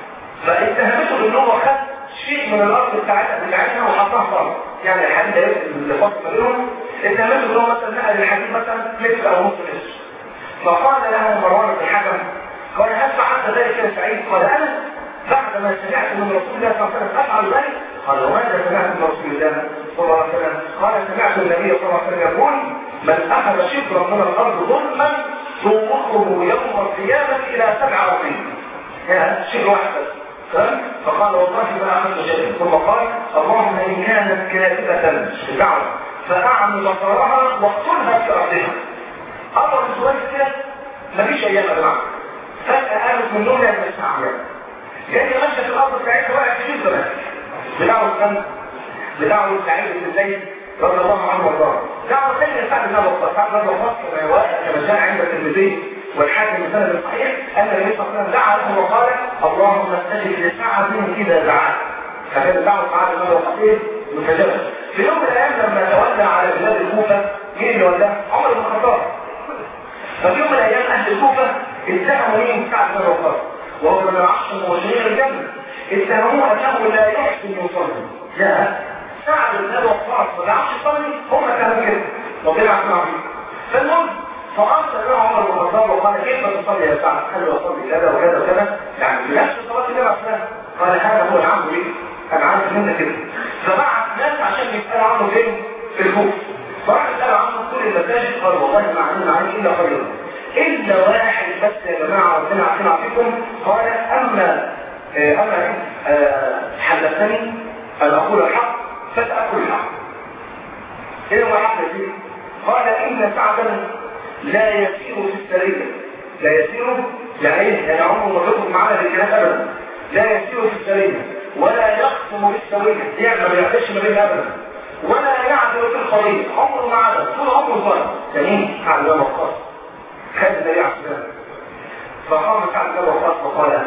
فاتهمته بأن هو خد شيء من الأرض بتاعتها بتاعتها وحطها في أرض يعني الحديد ده اللي فاصل بينهم اتهمته بأن هو مثلا نقل الحديد مثلا متر أو نص متر فقال له مروان بن الحكم قال هل فعلت ذلك يا سعيد؟ قال أنا بعد ما سمعت من رسول الله صلى الله عليه وسلم أفعل ذلك قال وماذا سمعت من رسول الله صلى الله عليه وسلم قال سمعت النبي صلى الله عليه وسلم يقول من أخذ شبرا من الأرض ظلما سوقه يوم القيامة إلى سبع رقيم يا شبر واحد بس فقال والله ما أخذت شيئا ثم قال اللهم إن كانت كاذبة بدعوة فأعمي بصرها واقتلها في أرضها أمر السؤال كده مفيش أيام يا جماعة فجأة قامت من نوم من الساعة جاي ماشية في الأرض بتاعتها وقعت في جزء بس بدعوة كم بدعوة سعيد بن زيد رضي الله عنه وارضاه دعوة ثانية سعد بن ابي وقاص سعد بن ابي وقاص كما كما جاء عند الترمذي والحاكم بسند صحيح ان النبي صلى الله عليه وسلم دعا له وقال اللهم استجب لسعد اذا دعاك فكانت دعوة سعد بن ابي وقاص مستجابة في يوم من الايام لما تولى على بلاد الكوفة مين اللي ولاه؟ عمر بن الخطاب ففي يوم من الايام اهل الكوفة اتهموا مين سعد بن ابي وقاص وهو من العشر المبشرين الجنة اتهموه انه لا يحسن يصلي لا سعد بن ابي وقاص ما بيعرفش يصلي هم كانوا كده ربنا يعافينا فيه فالمهم فارسل له عمر بن الخطاب وقال كيف تصلي يا سعد؟ قال له اصلي كذا وكذا وكذا يعني بنفس صلاه النبي عليه قال هذا هو العمل لي انا عارف منك كده فبعت ناس عشان يسالوا عنه فين؟ في الكوفه فراح يسالوا عنه كل المساجد قال والله ما علمنا عليه الا خيرا الا واحد بس يا جماعه ربنا يعافينا فيكم قال اما اما حدثني ان اقول الحق فتاكل الحق ايه هو الحق فيه قال ان سعدا لا يسير في السريه لا يسير يعني ايه يعني عمره ما يخرج معانا الكلام ابدا لا يسير في السريه ولا يقسم بالسويه يعني ما بيعدش ما بين ابدا ولا يعدل في القضيه عمره ما عدل طول عمره ظالم جميل سعد بن وقاص خد النبي عليه السلام فقام سعد بن وقاص وقال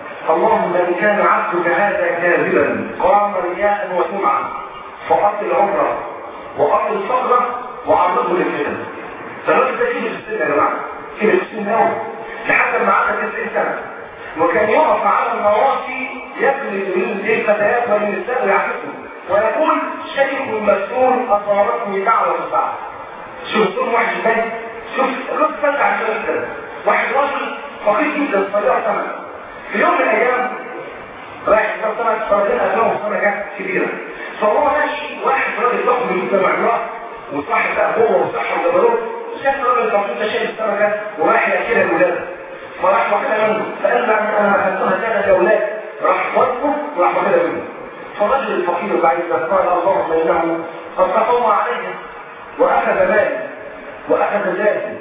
اللهم ان كان عبدك هذا كاذبا قام رياء وسمعا فقتل عمره وقتل صبره وعرضه للفتن فالراجل ده كبر في السن يا جماعه كبر في السن قوي لحد ما عدى 90 سنه وكان يقف على النواصي يجلد من الفتيات والنساء ويعكسهم ويقول شيخ مسؤول اصابتني دعوه الساعه شوف دول واحد ازاي شوف الراجل فتح عشان كده واحد رجل فقير جدا صغير سنه في يوم من الايام رايح يصطاد سمك صيادين اكلهم سمكه كبيره فهو ماشي واحد راجل ضخم جدا معمار وصاحب بقى هو وصاحب وجبروت شاف الراجل المفروض ده شايل السمكه ورايح ياكلها لاولاده فراح واخدها منه فقال له انا اخذتها كذا لاولاد راح وقفه وراح واخدها منه فالرجل الفقير البعيد ده قال اللهم انه قد تقوى عليه واخذ مالي واخذ ذاتي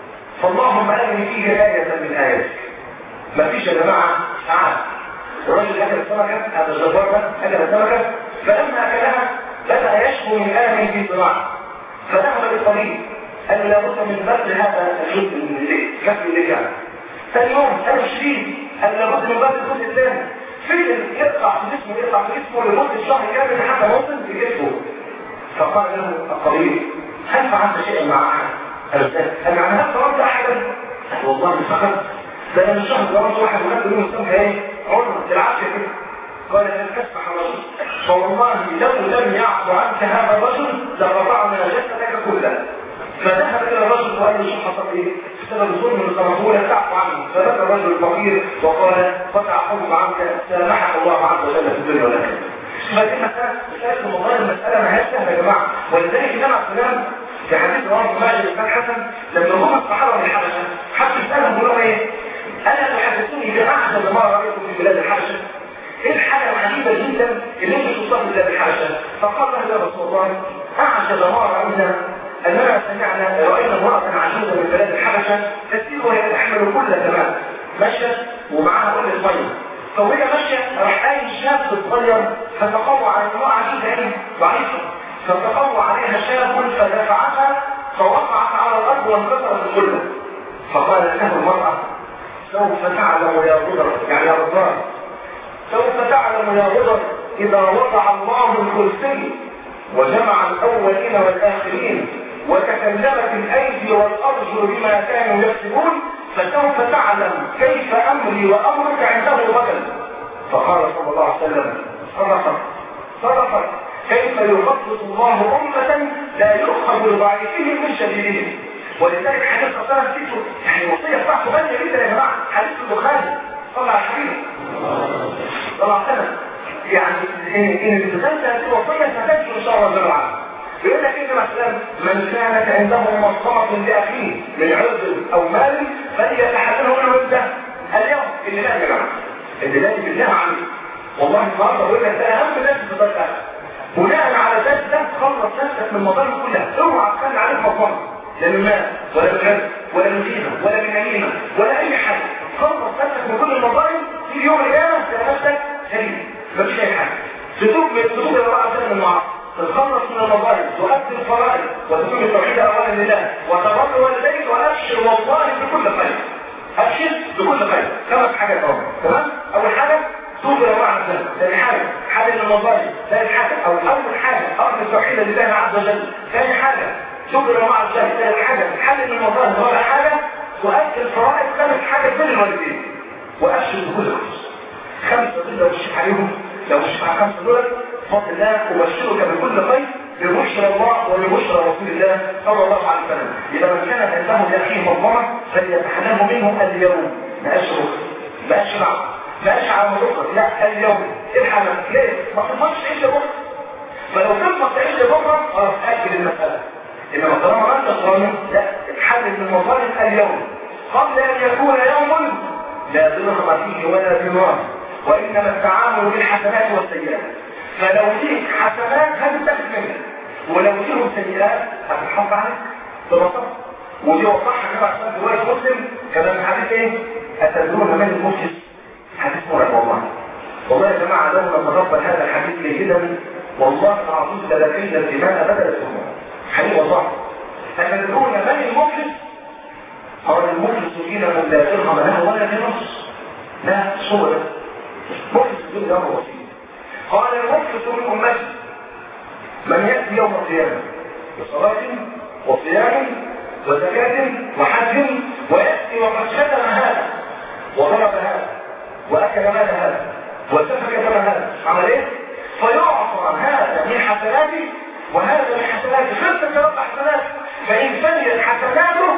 فاللهم ارني فيه ايه من اياتك ما فيش يا جماعه تعال الراجل اكل السمكه هذا الجبار ده اكل السمكه فلما اكلها بدا يشكو من الم في صراعه فذهب للطبيب قال لابد من بذل هذا الجزء من الليل غسل الليل يعني ثاني يوم قال شديد قال لابد من بذل الجزء الثاني فضل يقطع في جسمه يقطع في جسمه لمده شهر كامل حتى وصل في جسمه فقال له الطبيب هل فعلت شيئا مع احد؟ قال يعني هل ضربت احدا؟ والله فقط ده انا الشهر ضربت واحد وخدت منه السمكه ايه؟ عمره بالعافيه كده قال لن تسمح الرجل فوالله لو لم يعفو عنك هذا الرجل لقطعنا جسدك كله فذهب الى الرجل وقال له شو حصل ايه؟ بسبب الظلم اللي صرفوه لا تعفو عنه فبكى الرجل الفقير وقال قطع حب عنك سامحك الله عز وجل في الدنيا والاخره فدي مسألة مسألة والله المسألة ما هيش سهلة يا جماعة ولذلك النبي عليه السلام في حديث رواه ماجد بن حسن لما هم الصحابة من الحبشة حد يسألهم يقول لهم ايه؟ ألا تحدثوني بأعجب ما رأيتم في بلاد الحبشة؟ ايه الحاجة العجيبة جدا اللي انتم شفتوها في بلاد الحبشة؟ فقال له يا رسول الله أعجب ما رأينا أننا سمعنا رأينا امرأة عجوزة من بلاد الحبشة تسير وهي تحمل كل تمام ماشية ومعها كل صغير فوهي ماشية راح قايم شاب صغير فتقوى على امرأة عجوزة يعني ضعيفة فتقوى عليها شاب فدفعتها فوقعت على الأرض وانكسرت كلها فقال له المرأة سوف تعلم يا غدر يعني يا غدار سوف تعلم يا غدر إذا وضع الله الكرسي وجمع الأولين والآخرين وتكلمت الأيدي والأرجل بما كانوا يكسبون فسوف تعلم كيف أمري وأمرك عنده غدا فقال صلى الله عليه وسلم صدقت صدقت كيف يخصص الله أمة لا يؤخذ لضعيفهم من شديدهم ولذلك حديث صلى الله يعني الوصية بتاعته غالية جدا يا جماعة حديث البخاري صلى على الحبيب صلى الله عليه وسلم يعني ان ان تتنسى هذه الوصية ستنجو ان شاء الله جل وعلا يقول لك ايه مثلا من كانت عنده مصطمة لاخيه من عرض او مال فليتحمله العدة اليوم اللي لا يا جماعه اللي لا بالله عنه والله النهارده بقول لك ده اهم ناس في الدرس بناء على ذلك ده تخلص نفسك من المظالم كلها اوعى تخلي عليك مظلمه لا من مال ولا من غير ولا من غيبه ولا من نميمه ولا اي حاجه خلص نفسك من كل المظالم في يوم القيامه تلاقي نفسك سليم مفيش اي حاجه تتوب من تتوب الى الله عز وجل من المعاصي تتخلص من المظالم تؤدي الفرائض وتكون التوحيد اولا لله وتبر والديك وابشر والله بكل خير ابشر بكل خير خمس حاجات اهو تمام اول حاجه توب الى معنى الذنب ثاني حاجه حل المظالم ثاني حاجه او اول حاجه ارض التوحيد لله عز وجل ثاني حاجه توب الى معنى الذنب ثاني حاجه حل المظالم رابع حاجه تؤدي الفرائض خامس حاجه بين الوالدين وابشر بكل خير خمسه دول لو مشيت عليهم لو مشيت على خمسه دول بفضل الله ابشرك بكل خير ببشرى الله وببشرى رسول الله صلى الله عليه وسلم اذا من كان عنده لاخيه مظلمه فليتحلمه منه اليوم ما قالش بكره ما قالش بعد ما قالش على بكره لا اليوم الحلم ليه؟ ما تضمنش تعيش لبكره فلو تضمن تعيش لبكره خلاص اكل المساله انما طالما ما انت ظالم لا اتحلل من المظالم اليوم قبل ان يكون يوم لا درهم فيه ولا دينار وانما التعامل بالحسنات والسيئات فلو فيك حسنات هتتاخد منك ولو فيهم سيئات هتتحط عليك ببساطه ودي وضحها كما عشان روايه مسلم كما في حديث ايه؟ اتدرون من المفلس؟ حديث مرعب والله والله يا جماعه لو نتدبر هذا الحديث جيدا والله العظيم لدينا الدماء بدل السموم حقيقي والله اتدرون من المفلس؟ قال المفلس فينا من لا درهم له ولا بنص لا هو ده مفلس الدنيا امر بسيط قال المفلس من امتي من ياتي يوم القيامه بصلاه وصيام وزكاه وحج وياتي وقد شتم هذا وضرب هذا واكل مال هذا وسفك دم هذا عمل ايه؟ فيعطى هذا من حسناته وهذا من حسناته خمسه ربع حسنات فان فنيت حسناته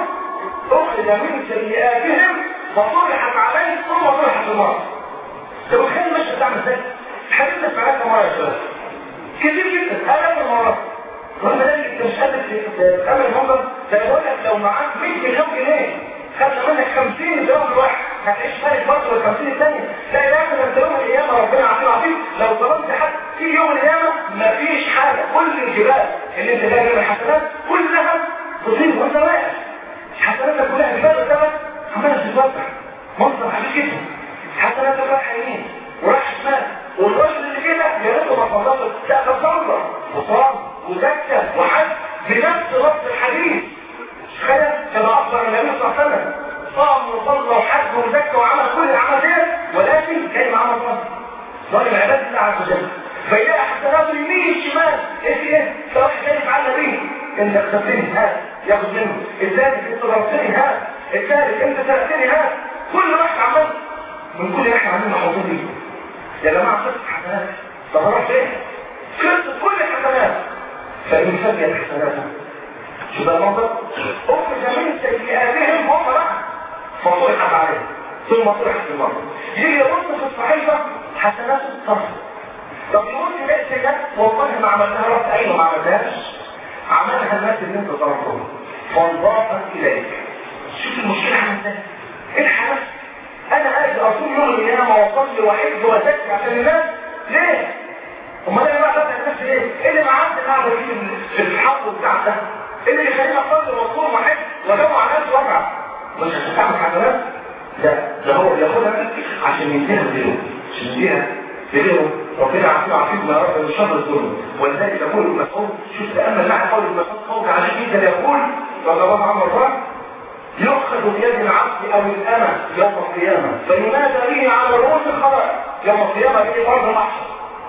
اخذ من سيئاتهم فطرحت عليه ثم طرحت في النار انت متخيل المشهد ده عامل ازاي؟ الحديث ده سمعته مره يا شباب كتير جدا الاف المرات رغم ذلك انت مش قادر تتامل المنظر ده بقول لك لو معاك 100 مليون جنيه خدنا منك 50 جرام الواحد هتعيش مالك برضه ال 50 الثانيه لا اله الا انت يوم القيامه ربنا يعطينا عطيك لو ضربت حد في يوم القيامه مفيش حاجه كل الجبال اللي انت جاي من الحسنات كلها تصيب وانت واقف حسناتك كلها جبال قدامك عماله تتوزع منظر عجيب جدا حسناتك رايحه يمين ورايحه شمال والرجل اللي كده يا ريته ما فضلت لا تصلى وصام وزكى وحج بنفس لفظ الحديث تخيل كما اخبر النبي صلى الله عليه وسلم صام وصلى وحج وزكى وعمل كل الاعمال ديت ولكن كان معاه ظالم ظالم عباد الله عز وجل فيلاقي حسناته يمين الشمال ايه في ايه؟ ده واحد جاي يفعل بيه انت اغتبتني هات ياخد منه الثالث انت ضربتني هات الثالث انت سرقتني هات كل واحد عمل من كل واحد عاملين محظوظ بيه يا جماعه خلصت حسنات طب اروح فين؟ خلصت كل الحسنات فان فنيت حسناته شو ده المنظر؟ اخرج من سيئاتهم هم بقى فطرحت عليه ثم طرحت في النار يجي يبص في الصحيفه حسنات الصرف طب يقول لي بقى سيئات والله ما عملناها رحت ايوه ما عملناهاش عملها الناس اللي انت ضربتهم فانضافت اليك شوف المشكله عامله ازاي الحنف انا عايز اصوم يوم القيامه واصلي واحج وازكي عشان الناس ليه؟ امال انا بقى بسال نفسي ليه؟ ايه اللي معدي قاعده في الحق بتاع ده؟ ايه اللي يخليني اصلي واصوم واحج واجمع ناس وارجع؟ مش عشان تعمل حسنات؟ لا ده هو بياخدها عشان يديها لغيره عشان يديها لغيره ربنا عارفين عارفين ما رب من شر الظلم ولذلك يقول ابن مسعود شوف تامل معي قول ابن مسعود قول عجيب جدا يقول رضي الله عنه وارضاه يؤخذ بيد العبد او الامه يوم القيامه فينادى به على رؤوس الخلائق يوم القيامه به ارض محشر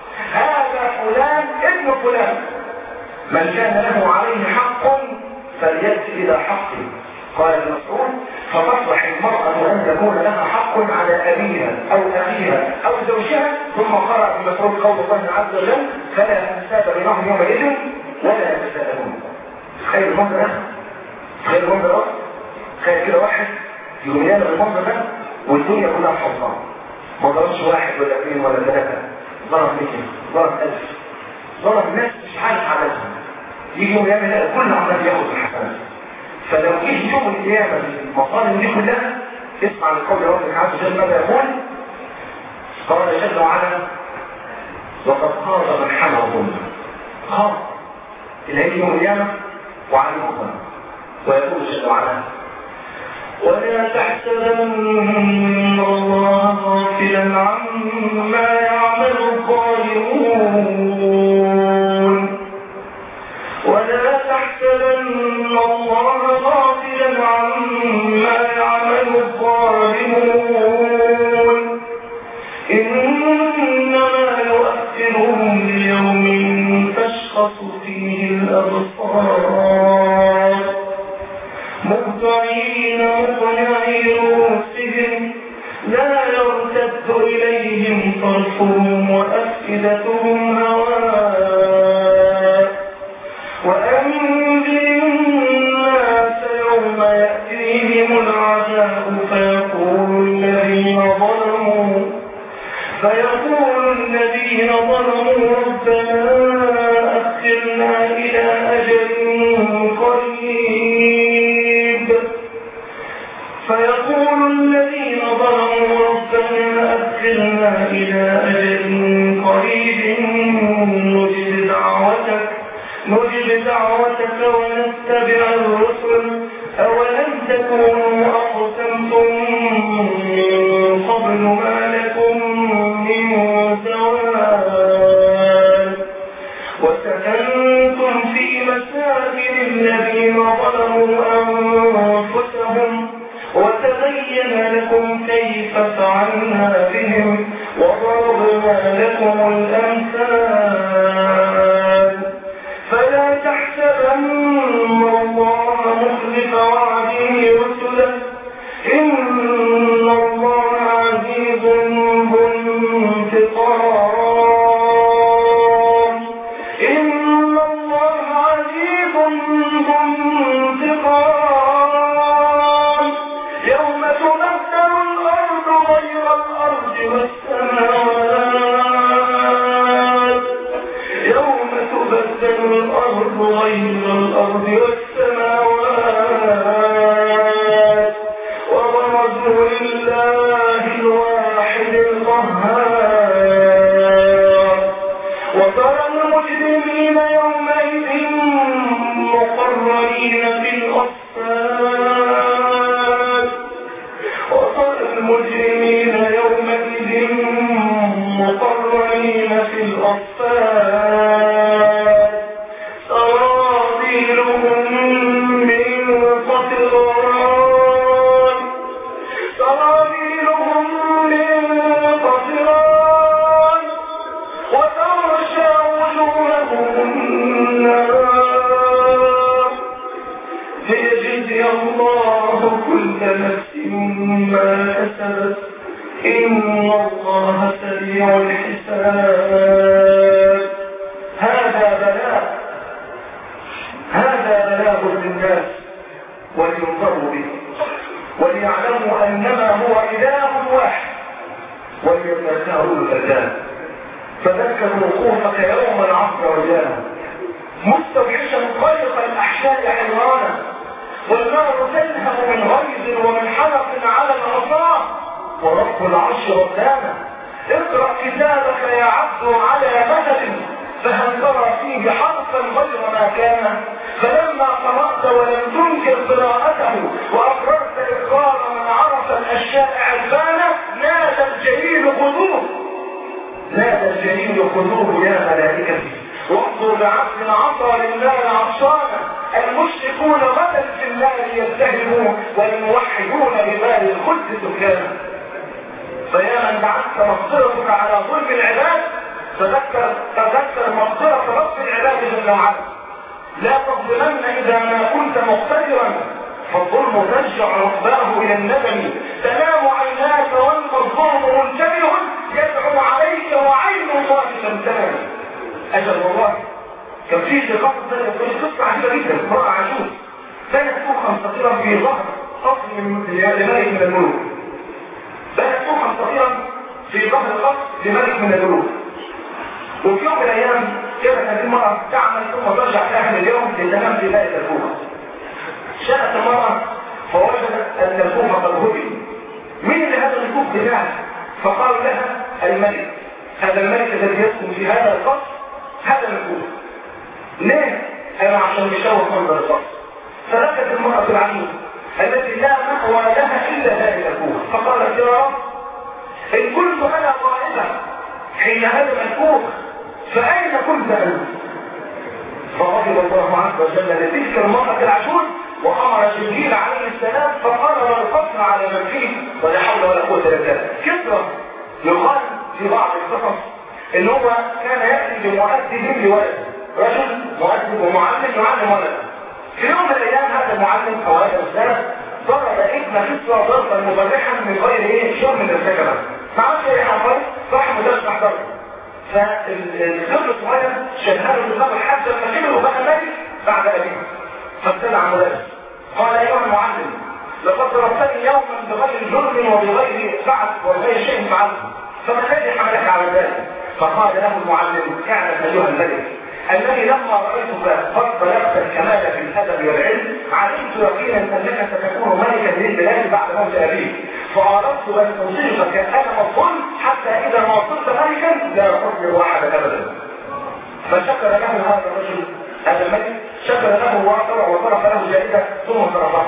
هذا فلان ابن فلان من كان له عليه حق فليأتي الى حقه قال ابن مسعود فتصبح المرأة أن تكون لها حق على أبيها أو أخيها أو زوجها ثم قرأ ابن مسعود قول الله عز وجل فلا أنساب بينهم يومئذ ولا يتساءلون تخيل المنظر ده تخيل المنظر ده تخيل كده واحد يقوم يعمل المنظر ده والدنيا كلها حفظان ما ضربش واحد ولا اثنين ولا ثلاثة ضرب 200 ضرب 1000 ضرب ناس مش عارف عددهم يجي يوم يعمل كل عمال ياخد الحسنات فلو جه يوم القيامة المصالح دي كلها اسمع لقول ربك عز وجل ماذا يقول قال جل وعلا وقد خاض من حمى ظلما خاض الى يوم القيامة وعليه ظلم ويقول جل وعلا ولا تحسبن الله غافلا عما يعمل الظالمون ولا تحسبن الله غافلا عما يعمل الظالمون إنما يؤخرهم ليوم تشخص فيه الأبصار مهطعين مقنعي رؤوسهم لا يرتد إليهم طرفهم وأفئدتهم هواء وأنذر الناس يوم يأتيهم العذاب فيقول الذين ظلموا فيقول الذين ظلموا ربنا أخرنا إلى أجل قريب فيقول الذين ظلموا ربنا أخرنا إلى أجل قريب نجب دعوتك نجب دعوتك ونتبع الرسل أولم تكونوا أقسمتم من قبل ما لكم من زوال وسكنتم في مساكن الذين ظلموا أنفسهم وتبين لكم كيف فعلنا بهم وضربنا لكم الأمثال فلا تحسبن الله مخلف وعده رسله إن الله عزيز ذو انتقام إن الله عزيز ذو انتقام يوم تبدل الأرض غير الأرض والسماوات يوم تبدل الأرض غير الأرض والسماوات وبرزوا لله الواحد القهار وترى المجرمين يومئذ مقرنين في الأصفاد وترى المجرمين يومئذ مقرنين في الأصفاد سرابيلهم من قطران سرابيلهم من قطران وتغشى وجوههم النار ليجزي الله كل نفس ما كسبت إن الله سريع الحساب هذا بلاء هذا بلاء للناس ولينظروا به وليعلموا أنما هو إله واحد وليتذكروا الأذان فذكر وقوفك يوما عصر وجانا مستوحشا خير الأحشاء حيوانا والنار تلهب من غيظ ومن حرق على العصا ورب العرش ربانا اقرأ كتابك يا عبد على مدد فهل ترى فيه حرفا غير ما كان فلما قرأت ولم تنكر قراءته وأقررت إقرار من عرف الأشياء عرفانا نادى الجليل خذوه نادى الجليل خذوه يا ملائكتي وانظر بعبد عصى لله عطشانا المشركون غدا في النار يتهمون والموحدون بمال الخلد سكانا فيا من بعثت مغفرتك على ظلم العباد تذكر تذكر مغفرة رب العباد جل وعلا لا تظلمن إذا ما كنت مقتدرا فالظلم ترجع رباه إلى الندم تنام عيناك والمظلوم منتبه يدعو عليك وعين الله تمتنم أجل والله كان في لقاء ذلك قصة عجيبة جدا امرأة عجوز كانت توخا صغيرا في ظهر قصر من لملك من الملوك بنت توخا صغيرا في ظهر قصر لملك من الملوك وفي يوم من الايام كانت هذه المرأة تعمل ثم ترجع في اخر اليوم لتنام في ذلك الكوخة شاءت المرأة فوجدت ان الكوخة قد هدي مين اللي هذا الكوخ بتاعها فقالوا لها الملك هذا الملك الذي يسكن في هذا القصر هذا الكوخ ليه؟ ايوه عشان يشوه منظر القصر فلقت المرأة العجوز التي لا مأوى لها الا هذه الكوخ فقالت يا رب ان كنت انا قائمة حين هدم الكوخ فأين كنت أنت؟ فغضب الله عز وجل لتلك المرأة العجوز وأمر جبريل عليه السلام فقرر القصر على من فيه ولا حول ولا قوة إلا بالله كثرة يقال في بعض القصص ان هو كان يأتي بمؤدب لولد رجل مؤدب ومعلم يعلم ولد في يوم من الايام هذا المعلم او هذا الاستاذ ضرب ابن كسوة ضربا مبرحا من غير ايه شيء من السكنة ما عملش اي حاجه صح مدرس محضر فالطفل الصغير شهاده بالنظر حتى لما كبر وبقى ملك بعد ابيه فابتدع مدرس قال ايها المعلم لقد ضربتني يوما بغير جرم وبغير بعث وبغير شيء فعلته فما الذي حملك على ذلك فقال له المعلم اعلم ايها الملك انني لما رايتك قد بلغت الكمال في الادب والعلم علمت يقينا انك ستكون ملكا للبلاد بعد موت ابيك فاردت ان اوصفك انا الظلم حتى اذا ما صرت ملكا لا تظلم احدا ابدا فشكر له هذا الرجل هذا الملك شكر له وطلع وطرف له جائزه ثم صرفه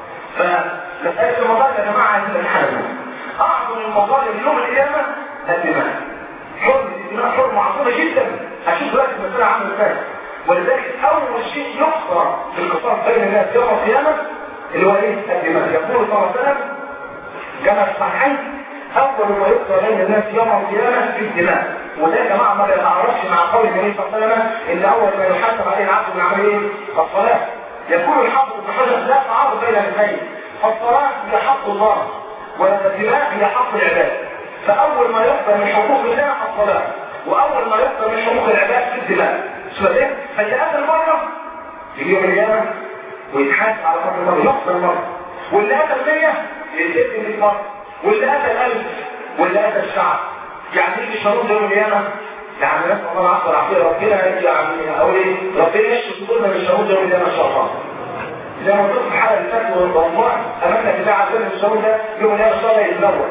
فمساله المظالم يا جماعه عايزين نتحاسب اعظم المظالم يوم القيامه الدماء حرمه الدماء حرمه عظيمه جدا هشوف دلوقتي المساله عامله ازاي ولذلك اول شيء يحصى في القصاص بين الناس يوم القيامه اللي هو ايه الدماء يقول صلى الله عليه وسلم كما في الصحيحين اول ما يقضى بين الناس يوم القيامه في الدماء وده يا جماعه ما بيتعارضش مع قول النبي صلى الله عليه وسلم ان اول ما يحاسب عليه العبد من عمل ايه الصلاه يقول الحافظ ابن حجر لا تعارض بين الاثنين فالصلاه هي حق الله والدماء هي حق العباد فاول ما يقضى من حقوق الله الصلاه واول ما يقضى من حقوق العباد في الدماء شو ده فاللي قتل مره يجي يوم القيامه ويتحاسب على قتل مره يقتل مره واللي قتل 100 يتقتل 100 مره واللي قتل 1000 واللي قتل الشعب يعني يجي شروط يوم القيامه يعني نسال الله العفو والعافيه ربنا يعني او ايه ربنا يشفي صدورنا من شروط يوم القيامه ان شاء الله زي ما قلت في الحلقه اللي فاتت والله امامنا كده عشان الشروط ده يوم القيامه ان شاء الله يتنور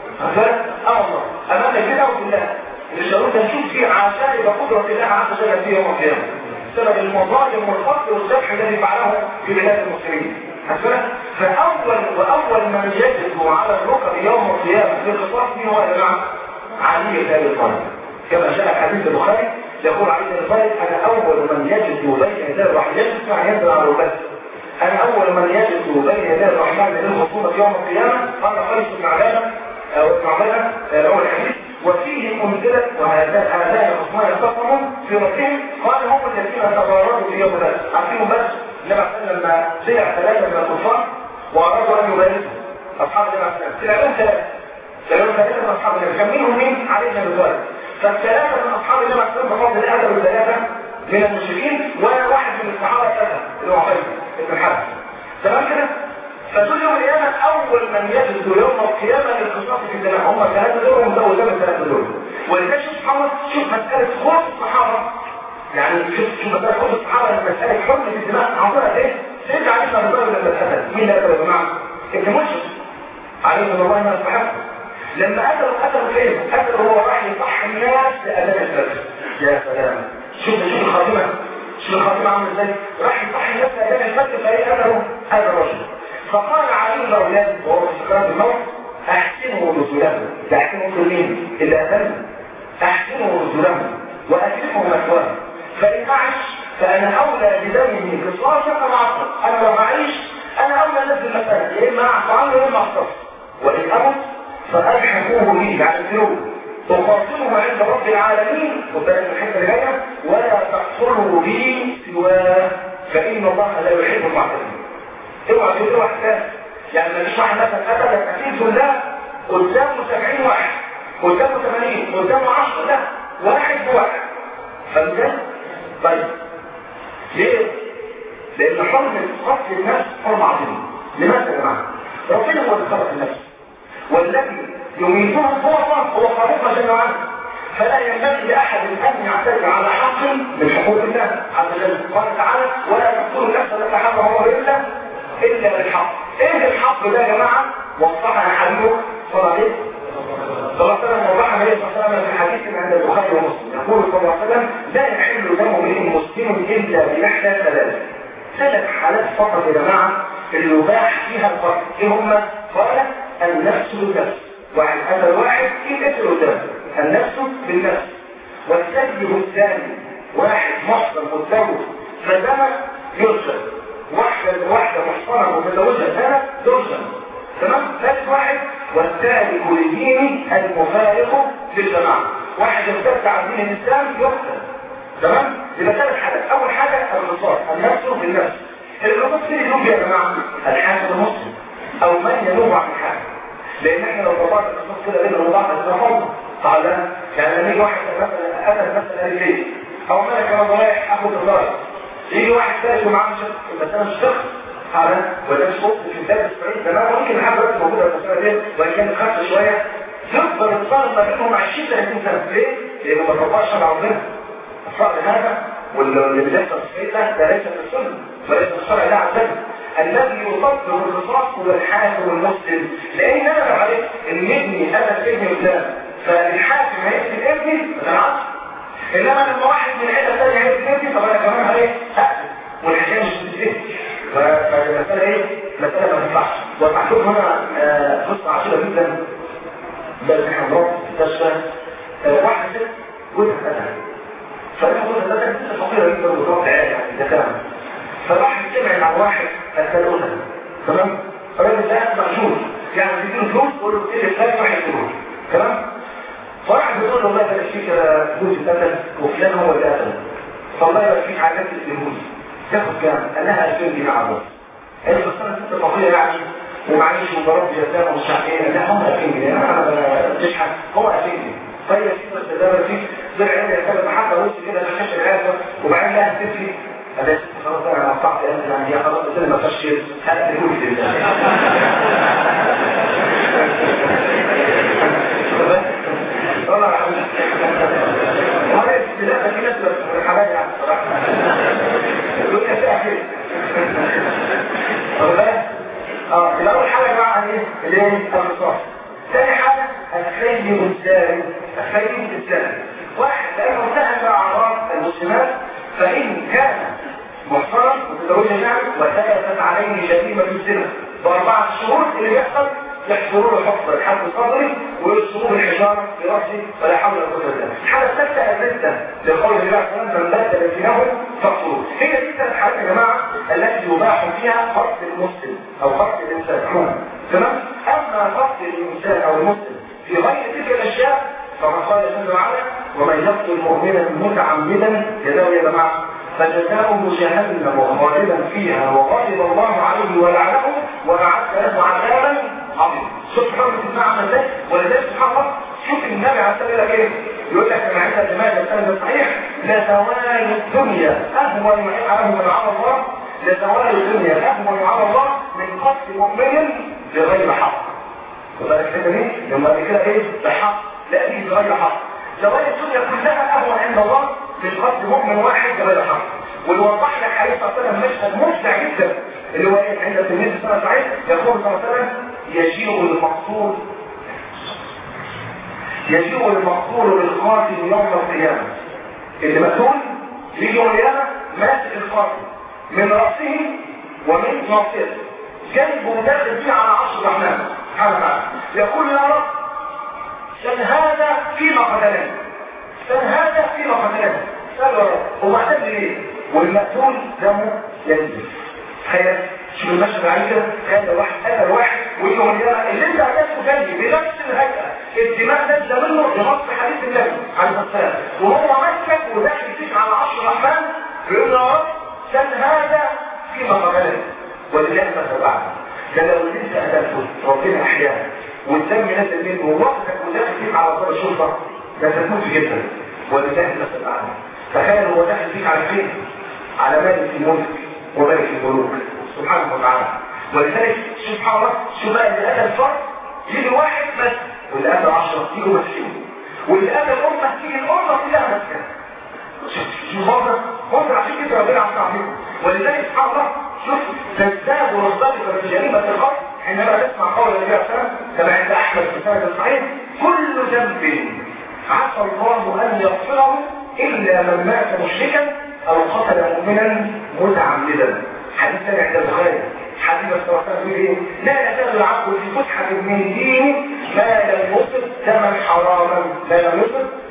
اه والله امامنا كده وكلها الشروط ده نشوف فيه عجائب قدره الله عز وجل في يوم القيامه بسبب المظالم والقتل والذبح الذي فعله في بلاد المسلمين فاول واول من يجب على الركب يوم القيامه في القصاص مين هو يا جماعه؟ علي بن ابي طالب كما جاء حديث البخاري يقول علي بن طالب انا اول من يجد بين يدي الرحمن يجد مع يد على الركبه انا اول من يجد بين يدي الرحمن للخصومه يوم القيامه قال قيس بن عباده او ابن عباده اول الحديث وفيه انزلت وهذان الخصمان اختصموا في ربهم قال هم الذين تضاربوا في يوم ذلك عارفين بس النبي عليه لما سمع ثلاثه من الكفار وارادوا ان يبارزوا اصحاب النبي عليه السلام سمعهم ثلاثه سمعهم ثلاثه من اصحاب النبي كان منهم مين؟ علي بن ابي طالب فالثلاثه من اصحاب النبي عليه السلام بفضل الله قتلوا ثلاثه من المشركين وواحد من الصحابه قتل اللي هو عقيل بن الحارث تمام كده؟ فدول يوم القيامة أول من يجد يوم القيامة للقصاص في الدماء هم الثلاثة دول ومزود ده الثلاثة دول ولذلك شوف سبحان شوف مسألة خوف الصحابة يعني شوف شوف مسألة خوف الصحابة مسألة حرمة الدماء عبارة ايه؟ سيدنا علي بن ابي طالب لما اتقتل مين اللي قتله يا جماعة؟ ابن مشرك عليه من الله ما يستحق لما قتلوا قتلوا فين؟ قتلوا وهو راح يصح الناس لأداء الفجر يا سلام شوف شوف الخاتمة شوف الخاتمة عامل ازاي؟ راح يصح الناس لأداء الفجر فايه قتلوا هذا الرجل فقال علي الاولاد وهو في سكرات الموت احسنوا نزوله ده احسنوا نزول مين اللي قتلنا احسنوا نزوله واكرموا مثواه فان اعش فانا اولى بدمه قصاصا ام اعصر انا لو معيش انا اولى نزل المسألة يا اما اعصى عنه يا اما اختص وان امت فالحقوه لي يعني الذنوب تخاصمه عند رب العالمين وبالك الحته اللي جايه ولا تحصره لي سواه فان الله لا يحب المعتدين اوعى تقول واحد ثاني يعني ما فيش واحد مثلا قتل اكيد كلها قدامه 70 واحد قدامه 80 قدامه 10 لا واحد بواحد فهمت طيب ليه؟ لان حرمة قتل النفس حرمة عظيمة لماذا يا جماعة؟ ربنا هو اللي خلق النفس والذي يميتها هو الله هو خالقها جل وعلا فلا ينبغي لاحد ان يعتدي على حق من حقوق الله عز وجل قال تعالى ولا تقتلوا النفس التي حرم الله الا الا بالحق ايه الحق ده يا جماعه وصفها حبيبه صلى الله عليه صلى الله عليه وسلم وضحها النبي صلى الله عليه وسلم في حديث عند البخاري ومسلم يقول صلى الله عليه وسلم لا يحل دم امرئ مسلم الا باحدى ثلاث ثلاث حالات فقط يا جماعه اللي يباح فيها القتل ايه هم قال النفس بالنفس واحد قتل واحد في قتل قدام النفس بالنفس والسيد الثاني واحد محصن متزوج فزنا يرجم واحدة واحدة محصنة ومتزوجة سنة ترجم تمام ثالث واحد والتارك لدينه المفارق للجماعة واحد ارتد عن دين الإسلام يقتل تمام يبقى ثلاث حاجات أول حاجة الرصاص النفس بالنفس الرصاص فين يلوم يا جماعة الحاكم المسلم أو من ينوب عن الحاكم لأن احنا لو طبعنا الرصاص كده بين بعض هتبقى فوضى قال لا يعني لما يجي واحد مثلا قتل مثلا رجليه أو ملك أنا رايح أخد الضرر يجي واحد ثالث ومعاه شخص المسألة مش شخص على وده مش ممكن في الدرس الصعيد تمام ممكن لحد دلوقتي موجوده المسألة دي وإن كانت خفة شوية يفضل الصار ما بينهم 20 30 سنة ليه؟ لأنه ما طبقش شرع ربنا الصعب هذا واللي بيحصل في الصعيد ده ده ليس في السنة وليس في الشرع ده عز الذي يطبق الرصاص هو الحاكم المسلم لأن أنا لو عرفت إن ابني أنا ابني قدام فالحاكم هيقتل ابني ده العصر انما لما واحد من عيله ثانيه هيقتل ابني طب انا كمان هايه هقتل والحكايه مش بتتفهم فالمساله ايه؟ مساله ما تنفعش ومعلوم هنا قصه عشيره جدا بل احنا نروح مستشفى واحد ست جوزها اتقتل فلما جوزها اتقتل ست فقيره جدا وتروح تعالى يعني ده كلام فراح يجتمع مع واحد قتلوها تمام؟ الراجل ده مأجور يعني بيديله فلوس ويقول له ايه الثاني واحد فلوس تمام؟ فواحد بيقول له والله ده فيك جوزي اتقتل وفلان هو اللي قتله فالله يبقى فيك حاجات تسلموني تاخد كام؟ قال لها 2000 جنيه على الراس قالت بس انا ست فقيره يعني ومعيش وضربت يتامى ومش عارف ايه لا هم 2000 جنيه انا ما بشحن هو 2000 جنيه طيب يا سيدي بس ده فيك زي عيال يتامى حتى وش كده ما شافش العيال وبعدين لها تفلي قال لها خلاص انا قطعت يعني يا خلاص قلت لها ما فيش هقتلوني لله والله الحمد لله وهذا ابتلاء في ناس حبايب يعني صراحه الدنيا فيها كده واخد بالك؟ اه يبقى اول حاجه بقى ايه اللي هي الرصاص ثاني حاجه الخيل الزاري الخيل الزاري واحد لانه انتهك اعراض المسلمات فان كان محصنا متزوجا يعني وثبتت عليه جريمه الزنا باربعه شهور اللي بيحصل يحفروا له حفر الحد الصدري ويرسموه بالحجاره في راسه ولا حول ولا قوه الا بالله. الحاله الثالثه الرده لقول الله عليه وسلم من بدل دينه فاقتلوه. هي دي الثلاث حالات يا جماعه التي يباح فيها قتل المسلم او قتل الانسان تمام؟ اما قتل الانسان او المسلم في غير تلك الاشياء كما قال جل وعلا ومن يقتل مؤمنا متعمدا يداه يا جماعه فجزاؤه جهنم خالدا فيها وغضب الله عليه ولعنه واعد له عذابا عظيم سبحان الله عمل ازاي ولذلك سبحان الله شوف النبي عليه الصلاه والسلام ايه يقول لك من عند الجماعه السند الصحيح لزوال الدنيا اهون عليه من على الله لزوال الدنيا اهون على الله من قتل مؤمن بغير حق وذلك كده ايه لما بعد كده ايه بحق لا دي بغير حق زوال الدنيا كلها اهون عند الله من قتل مؤمن واحد بغير حق واللي وضح لك عليه الصلاه والسلام مشهد ممتع جدا اللي هو ايه عند تلميذ السنه صحيح يقول صلى الله عليه وسلم يجيء المقصود يجيء المقصود بالقاتل يوم القيامه اللي مقتول يجي يوم القيامه ماسك القاتل من راسه ومن ناصيته جنبه داخل فيه على عرش الرحمن سبحانه وتعالى يقول يا رب كان هذا فيما قتلني كان هذا فيما قتلني قال يا رب هو اعتد ليه والمقتول دمه ينزل تخيل شوف المشهد عليه كده كان واحد قتل واحد ويقول له يا اللي انت قتلته جنبي بنفس الهيئه الدماء نازله منه بنص حديث النبي عليه الصلاه والسلام وهو مسك وداخل فيك على عرش الرحمن بيقول له يا رب كان هذا فيما قتلني ولله مثل بعد ده لو انت قتلته ربنا احيانا والدم نازل منه ووقتك وداخل فيك على طول الشرطه ده تموت جدا ولله مثل بعد تخيل هو داخل فيك على فين على مالك الملك وملك الملوك سبحانه وتعالى ولذلك سبحان الله شو بقى اللي قتل فرد يجي واحد بس واللي قتل 10 يجي مسكين واللي قتل امه تيجي الامه كلها مسكين شوف برضه برضه عشان كده ربنا عز وجل ولذلك سبحان الله شوف تزداد رتبة في جريمة القتل حينما تسمع قول النبي عليه الصلاة كما عند أحمد في سنة الصحيح كل ذنب عسى الله أن يغفره إلا من مات مشركا أو قتل مؤمنا متعمدا حديث ثاني عند البخاري حديث الصلاه والسلام ايه لا يزال العبد في فسحه من دينه ما لم يصب دما حراما ما لم يصب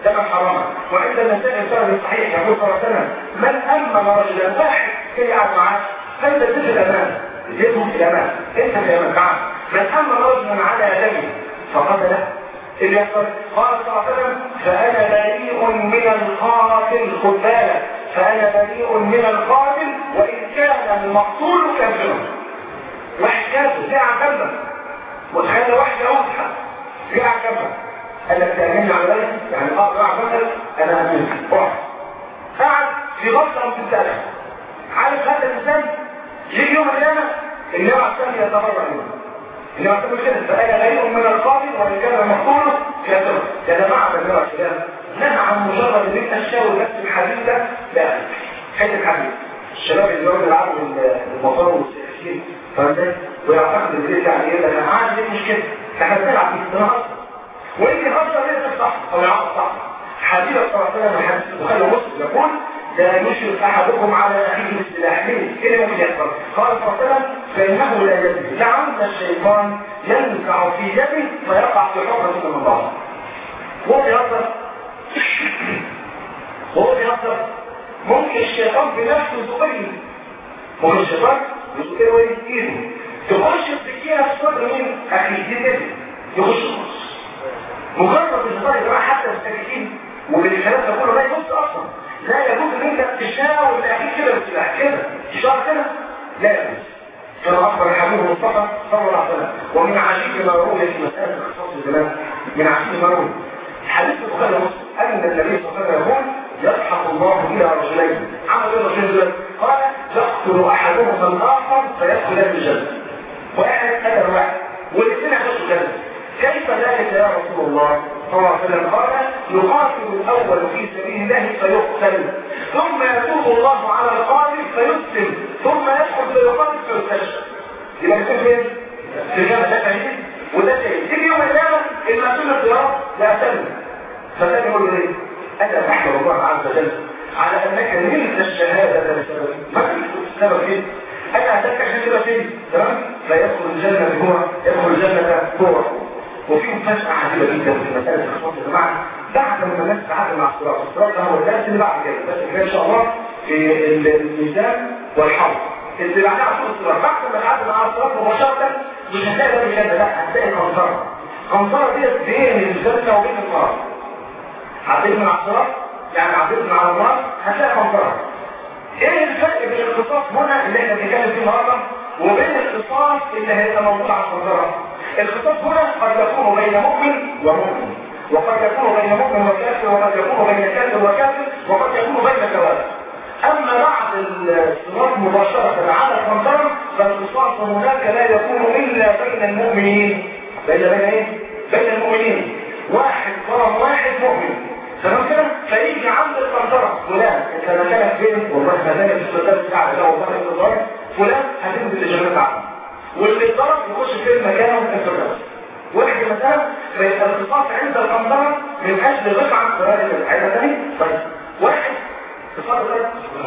دما حراما وعند النساء السند الصحيح يقول صلى الله عليه وسلم من امن رجلا واحد كان قاعد معاه فانت تجد الامان يدهم في الامان انت في الامان معاه من امن رجلا على يديه فقتله اللي يحصل قال صلى الله عليه وسلم فانا بريء من القاتل خد بالك فانا بريء من القاتل وان كان المقتول كافرا واحد كافر جاء جنبك وتخيل واحد اوضح جاء جنبك قال لك تأمين على ذلك يعني اه قاعد مثلا انا امين اقعد قاعد في غلطه او تتسالح عارف هذا الانسان يجي يوم القيامه النبي عليه الصلاه يتبرع منه النبي عليه الصلاه كده فانا غير من القاضي وان كان مقتول كافر يا جماعه النبي عليه الصلاه نهى عن مجرد ان انت تشاور بس الحديث ده لا حته الحديث الشباب اللي بيقعدوا يلعبوا المطار والسياسيين فاهم ويعتقد ان يعني ايه انا عارف ايه المشكله احنا بنلعب في الصناعه وانت خاصه ليس صح او يعرف صح حديث صلى الله عليه وسلم حديث البخاري ومسلم يقول لا يشرك احدكم على اخيه بالسلاح ليه؟ ايه اللي ممكن يحصل؟ قال صلى الله عليه وسلم فانه لا يدري لعل الشيطان ينزع في يده فيقع في حفره من الله هو بيهزر هو بيهزر ممكن الشيطان بنفسه يزقني ممكن الشيطان يزقني وين ايده تخش السكينه في صدر مين؟ اخيه دي كده يخش النص مجرد الشيطان يا جماعه حتى السكاكين والكلام ده كله لا يجوز اصلا لا يجوز ان انت تشاور لاخيك كده بالسلاح كده تشاور كده لا يجوز كما اخبر الحبيب المصطفى صلى الله عليه وسلم ومن عجيب ما روي في مساله اختصاص الزمان من عجيب ما روي حديث البخاري ومسلم ان النبي صلى الله عليه وسلم يقول يضحك الله الى رجلين عمل ايه الرجل دول؟ قال يقتل احدهما الاخر فيدخل الجنه واحد قتل واحد والاثنين يخشوا الجنه كيف ذلك يا رسول الله صلى الله عليه وسلم قال يقاتل الاول في سبيل الله فيقتل ثم يتوب الله على القاتل فيسلم ثم يدخل فيقاتل فيستشهد يبقى يكون فين؟ في الجنه ده شهيد وده شهيد تيجي يوم القيامه المسؤول الخيار لا سلم فكان يقول له ايه؟ انا احمد الله عز وجل على انك نلت الشهاده لسبب ما في السبب ايه؟ انا اتاك عشان كده فين؟ تمام؟ فيدخل الجنه هو يدخل الجنه هو وفي مفاجأة عجيبة جدا في مسألة الخطوط يا جماعة بعد ما الناس تعامل مع الصراط الصراط ده هو الدرس اللي بعد كده بس كده ان شاء الله في الميزان والحرب اللي بعدها على الصراط بعد ما تعامل مع الصراط مباشرة مش هتلاقي ده الجنة لا هتلاقي قنطرة قنطرة ديت بين الجنة وبين النار عديت من على الصراط يعني عديت من على النار هتلاقي قنطرة ايه الفرق بين القصاص هنا اللي احنا بنتكلم فيه النهارده وبين القصاص اللي هيبقى موجود على القنطرة الخطاب هنا قد يكون بين مؤمن ومؤمن وقد يكون بين مؤمن وكافر وقد يكون بين كافر وكافر وقد يكون بين كوافر اما بعد الصراط مباشرة على القنطرة فالقصاص هناك لا يكون الا بين المؤمنين بين بين ايه؟ بين المؤمنين واحد ضرب واحد مؤمن تمام كده فيجي عند القنطرة فلان انت مكانك فين والله مكانك في السودان بتاعك ده والله انت فلان هتنزل لجنة عقل واللي اتضرب يخش في مكانه في الفردوس واحد مثلا فيبقى القصاص عند القنطرة من اجل رفعة قرار عايزة تاني طيب واحد تصدق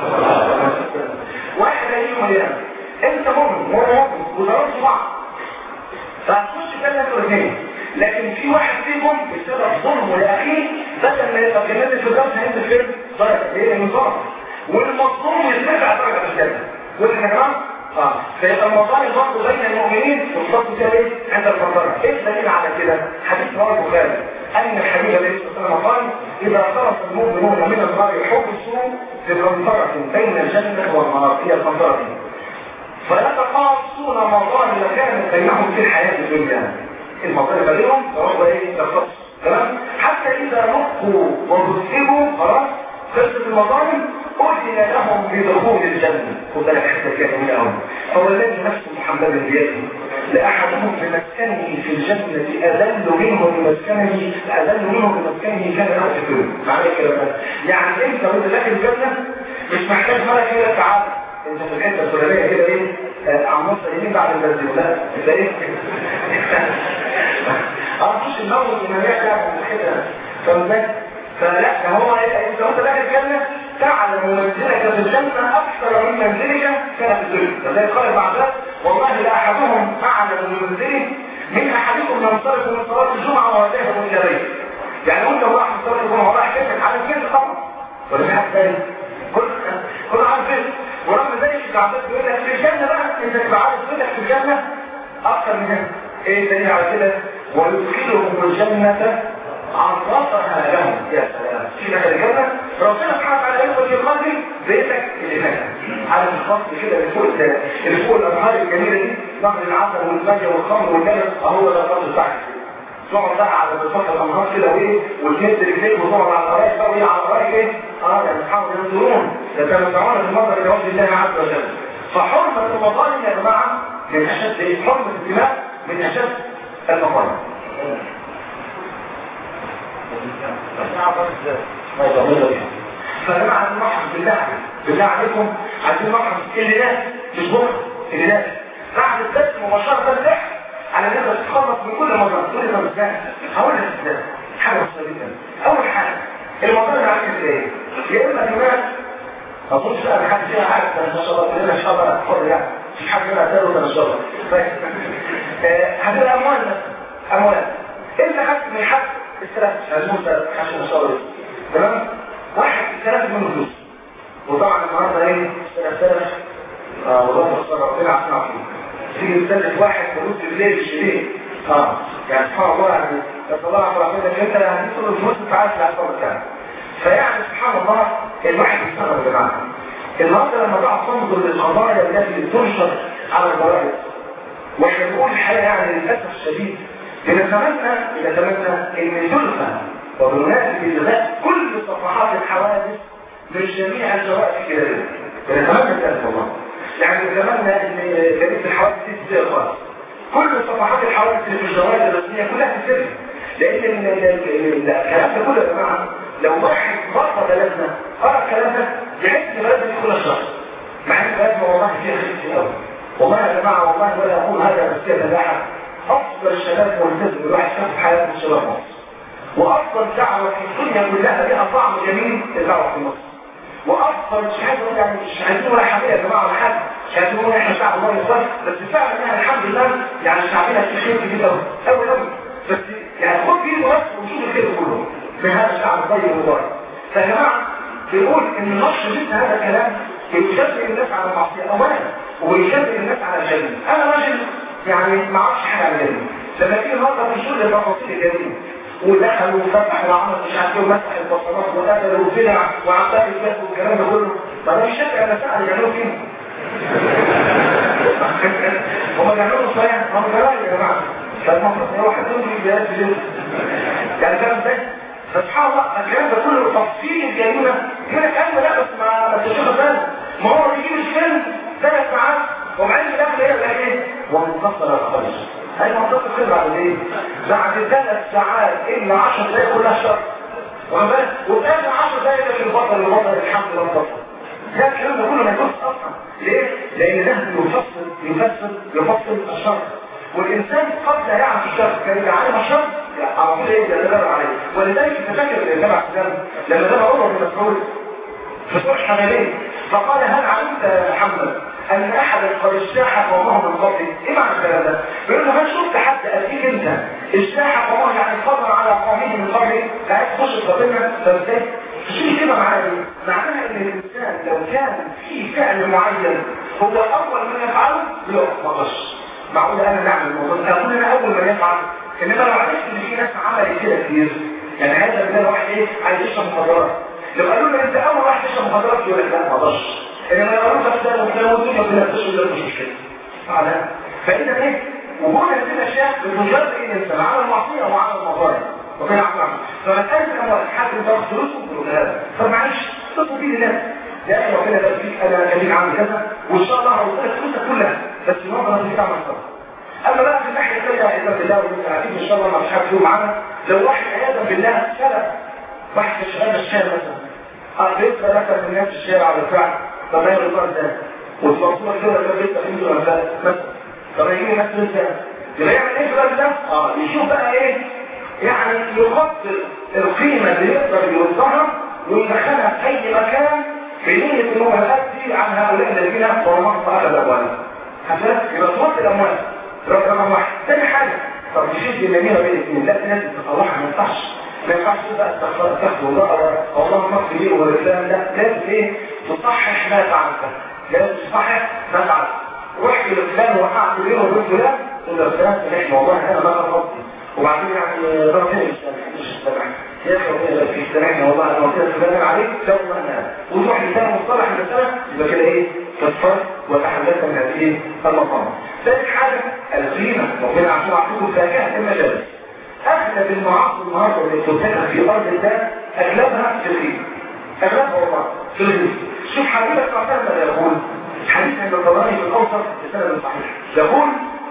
واحد هيجي مليان انت مؤمن وهو مؤمن وضربتوا بعض فهتخش كده انتوا الاثنين لكن في واحد فيكم بسبب ظلمه لاخيه بدل ما يبقى في جنة الفردوس هينزل فين؟ درجة هي النظام والمظلوم يرتفع درجة في الجنة واللي يا جماعه اه فيبقى الموضوع برضه بين المؤمنين والصف ايه عند الفرقان ايه الدليل على كده حديث رواه البخاري ان الحبيب عليه الصلاه والسلام قال اذا خلص المؤمنون من النار حبسوا في قنطره بين الجنه والنار هي القنطره فيتقاصون مظالم كانت بينهم في الحياه الدنيا المظالم بينهم فهو ايه تخصص تمام حتى اذا نقوا وذهبوا خلاص قصه المظالم أذن لهم بدخول الجنة خد بالك حتى كده جميلة قوي هو الذي نفس محمد بيده لأحدهم بمسكنه في الجنة أذل منه بمسكنه أذل منه بمسكنه كان له في كله معنى الكلام ده يعني أنت وأنت داخل الجنة مش محتاج ملك كده تعالى انت في الحته الفلانيه كده ايه عم نص يمين بعد البنزين لا ده ايه اه مش الموت من هي كده فاهم فلا هو انت وانت داخل الجنه تعلم منزلك في الجنة أكثر من منزلك كان في الدنيا فزي قال بعد ذلك والله لا أحدهم أعلم من منزله من أحدكم من صرف من صلاة الجمعة وهداه من جريه يعني وانت رايح تصلي يكون رايح كده على كده طبعا ولا في حد تاني كل كل عارف كده ورغم ذلك العباد بيقول لك في الجنه بقى انت تبقى عارف تقول في الجنه اكثر من هنا ايه الدليل على كده ويدخلهم الجنه عرفها لهم يا سلام في دخل الجنه ربنا سبحانه وتعالى يدخل في قلبي بيتك اللي هناك على الخط كده اللي فوق اللي فوق الانهار الجميله دي نهر العسل والمانجا والخمر والجنة اهو ده الخط بتاعك تقعد بقى على بساط الانهار كده وايه وتمد رجليك وتقعد على الطريق بقى وايه على الطريق ايه اه يعني اصحاب ينظرون يتمتعون بالنظر الى وجه الله عز وجل فحرمه المظالم يا جماعه من اشد ايه حرمه الدماء من اشد المظالم فانا عايزين نحرم بالله بالله عليكم عايزين نحرم اللي ناس مش بكره اللي ناس بعد الدرس مباشره ده على نقدر تتخلص من كل مرة تقول لي ازاي هقول لك ازاي حاجة بسيطة جدا اول حاجة الموضوع اللي عامل ازاي يا اما كمان ما اظنش بقى حد فيها عارف ده ان شاء الله كلنا ان شاء الله حر يعني مش حاجة منها تقول ده ان شاء الله طيب هتبقى اموال مثلا اموال انت خدت من حد السلف الموسى عشان ان شاء الله تمام واحد استلف منه فلوس وطبعا النهارده ايه السلف اه والله مصر ربنا عشان عفوه تيجي تسلف واحد فلوس الليل الشديد اه يعني سبحان الله يعني بس الله عز وجل انت هتدخل الفلوس تعالى في الاعصاب بتاعك فيعني سبحان الله الواحد يستغرب يا جماعه النهارده لما تقعد تنظر للقضايا التي تنشر على الجرائد واحنا بنقول الحقيقه يعني للاسف الشديد بنتمنى بنتمنى ان تلقى وبمناسبه الغاء كل صفحات الحوادث من جميع الجرائد الكبيره بنتمنى ذلك والله يعني نتمنى ان جريمه الحوادث دي تزيد خالص كل صفحات الحوادث اللي في الجوائز الرسميه كلها تتسرق لان الكلام ده كله يا جماعه لو واحد بره بلدنا قرا الكلام ده يحس ان بلدنا دي كلها شر مع ان بلدنا والله فيها خير كتير قوي والله يا جماعه والله ولا اقول هذا بس كده لاحق افضل الشباب ملتزم الواحد شاف في حياته من شباب مصر وافضل دعوه في الدنيا كلها لها طعم جميل الدعوه في مصر وافضل شهاده يعني مش عايزين ولا حاجه يا جماعه ولا حاجه مش عايزين نقول احنا شعب الله يصلي بس فعلا احنا الحمد لله يعني شعبنا في خير كتير قوي قوي قوي بس يعني خد بيه بس وشوف الخير كله من هذا الشعب الطيب المبارك فيا جماعه بيقول ان نشر مثل هذا الكلام بيشجع الناس على المعصيه اولا ويشجع الناس على الجريمه انا راجل يعني ما اعرفش حاجه عن الجريمه لما تيجي النهارده في شغل تفاصيل الجريمه ودخل وفتح وعمل مش عارف ايه ومسح البصمات وقتل وزرع وعطاء الجهاز والكلام ده كله ما ده مش شافع المسائل اللي بيعملوا فيه هم بيعملوا صحيح هم جرايم يا جماعه فالمفروض ان واحد يقول لي جهاز جنس يعني كلام ده فسبحان الله الكلام ده كله تفصيل الجريمه يقول لك ايوه لا بس ما ما تشوف بالك ما هو بيجيب الفيلم ثلاث ساعات وبعدين في الاخر يبقى ايه ومنتصر الخرج هاي منتصر خير بعد ايه بعد ثلاث ساعات الا 10 دقايق كلها شر وبس وثاني 10 دقايق في البطل البطل الحمد لله انتصر ده الكلام ده كله ما يكونش اصلا ليه؟ لان ده يفصل يفسر يفصل الشر والانسان قد لا يعرف الشر كان اذا علم الشر على طول ايه يتدرب عليه ولذلك تفكر الانسان على السلام لما ذهب عمر بن مسعود في صلح حملين فقال هل علمت يا محمد ان احدا قد اجتاح قومه من قبل ايه معنى الكلام ده بيقول له هل شفت حد اديك انت اجتاح قومه يعني قدر على قومه من قبل قاعد تخش في قبلنا فازاي شيء كده معناها ايه معناها ان الانسان لو كان في فعل معين هو اول من يفعله يقف ما غش معقول انا نعمل الموضوع ده اقول انا اول من يفعل انما لو عرفت ان في ناس عملت كده كتير يعني هذا مثال واحد ايه عايز يشرب مخدرات لو قالوا له انت اول واحد تشرب مخدرات يقول لك لا ما اقدرش انما لو قالوا لك ده وده والدنيا كلها بتشرب ده مش مشكله فعلا فاذا ايه وجود هذه الاشياء بتجرد الانسان على المعصيه وعلى المظالم ربنا يعفو عنه فمساله الاموال حد بياخد فلوسه هذا طب معلش تصل فيه لله يا اخي ربنا ده فيك انا كبير عندي كذا وان شاء الله هوصل لك فلوسك كلها بس النهارده لازم تعمل صبر اما بقى في الناحيه الثانيه عياذا بالله وانت عارفين ان شاء الله ما فيش حد فيهم معانا لو واحد عياذا بالله سلف واحد شغال في الشارع مثلا اه بيسال مثلا الناس في الشارع على الفعل طب ما يرضى ازاي والمنصوره كده ده بيسال عنده ولا لا مثلا طب يجي ناس ازاي يبقى يعمل ايه في الراجل ده؟ اه يشوف بقى ايه يعني يفضل القيمه اللي يقدر يوصلها ويدخلها في اي مكان بنية ان هو يؤدي عن هؤلاء الذين ورمضت اخذ اموالهم حسنا يبقى توصل الاموال رقم واحد ثاني حاجه طب تشد اليمين بين الاثنين لا في ناس بتطلعها ما ينفعش ما ينفعش بقى استغفر استغفر الله او اللهم اغفر لي والاسلام لا لازم ايه تصحح ما فعلته لازم تصحح ما فعلت رحت لفلان وقعت بينه وبين فلان تقول له فلان سامحني والله انا ما غلطت وبعدين يعني ربنا مش سامح يا اخي ربنا في سامحني والله انا قلت لك فلان عليك لو ما انا وتروح لسان مصطلح المساله يبقى كده ايه كفرت وتحللت من هذه المقام ثالث حاجه الغيمه ربنا عشان اعطيكم فاكهه المجالس اغلب المعاصي النهارده اللي بتتاخد في ارض الله اغلبها في الغيمه اغلبها والله في الغيمه شوف حبيبك معتمد يقول حديث عند الطبراني في الاوسط بسند صحيح يقول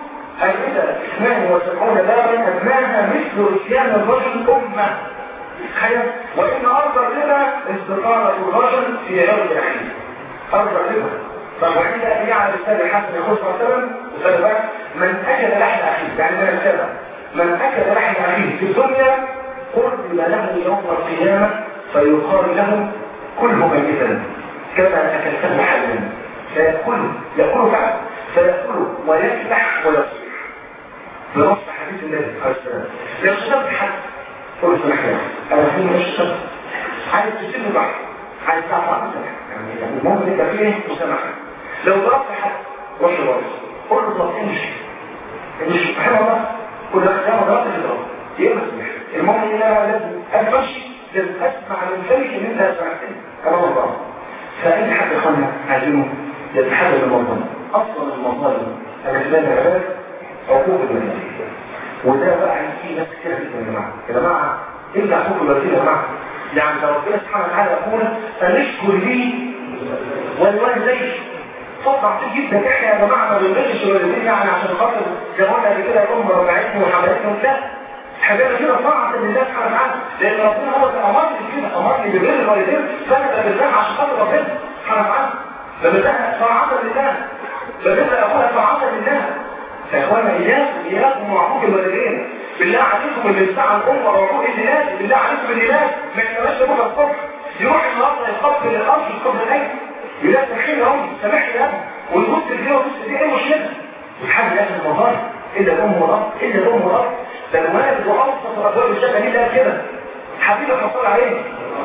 الربا 72 بابا ادناها مثل اتيان الرجل امه تخيل وان ارض الربا استقامه الرجل في عرض اخيه ارض الربا طب وحين لا يعلم السابع حسن يقول صلى الله عليه وسلم وسلم من اكل لحم اخيه يعني من السابع من اكل لحم اخيه في الدنيا قرب له يوم القيامه فيقال له كله ميتا كما اكلته حلا فيأكله يأكله فعلا فيأكله ويفتح ويصيح بنص حديث النبي عليه السلام لو شربت حد قول سمحنا انا في مش شرب عايز تسيبه بعد عايز تعرف يعني المهم انت فيه مسامحه لو ضربت حد روح لبره قول له طب امشي امشي سبحان الله قول له يا ما ضربت اللي ضربت يبقى سمح المهم ان انا لازم امشي لازم اسمع من فمك ان انت سمحتني امام الله فاي حد يا اخوانا عايزينه يتحدث المنظمه اصلا المنظمه الاسلام العباد عقوق الوالدين وده بقى في ناس كتير جدا يا جماعه يا جماعه ايه اللي عقوق الوالدين يا جماعه يعني لو ربنا سبحانه وتعالى يقول انشكر لي ولوالديك طبعا كتير جدا احنا يا جماعه ما بنبقاش الوالدين يعني عشان خاطر زي ما قلنا قبل كده الام ربعتني وحملتني لا حاجات كده طاعه لله سبحانه وتعالى لان ربنا هو اللي امرني كده امرني ببر الوالدين فانا ببرها عشان خاطر ربنا سبحانه وتعالى ببرها طاعه لله ببرها اقولها طاعه لله يا اخوانا اياكم اياكم وعقوق الوالدين بالله عليكم اللي بتاع الام وعقوق الناس بالله عليكم الناس ما يتناش بكره الصبح يروح النهارده يقبل الارض يقبل الايدي يلاقي تحين يا امي سامحني يا ابني ويبص دي ويبص دي ايه مشكله والحاج يا المظاهر الا الام والاب الا الام والاب ده الوالد واوسط ابواب الجنه مين قال كده حبيبي حصل عليه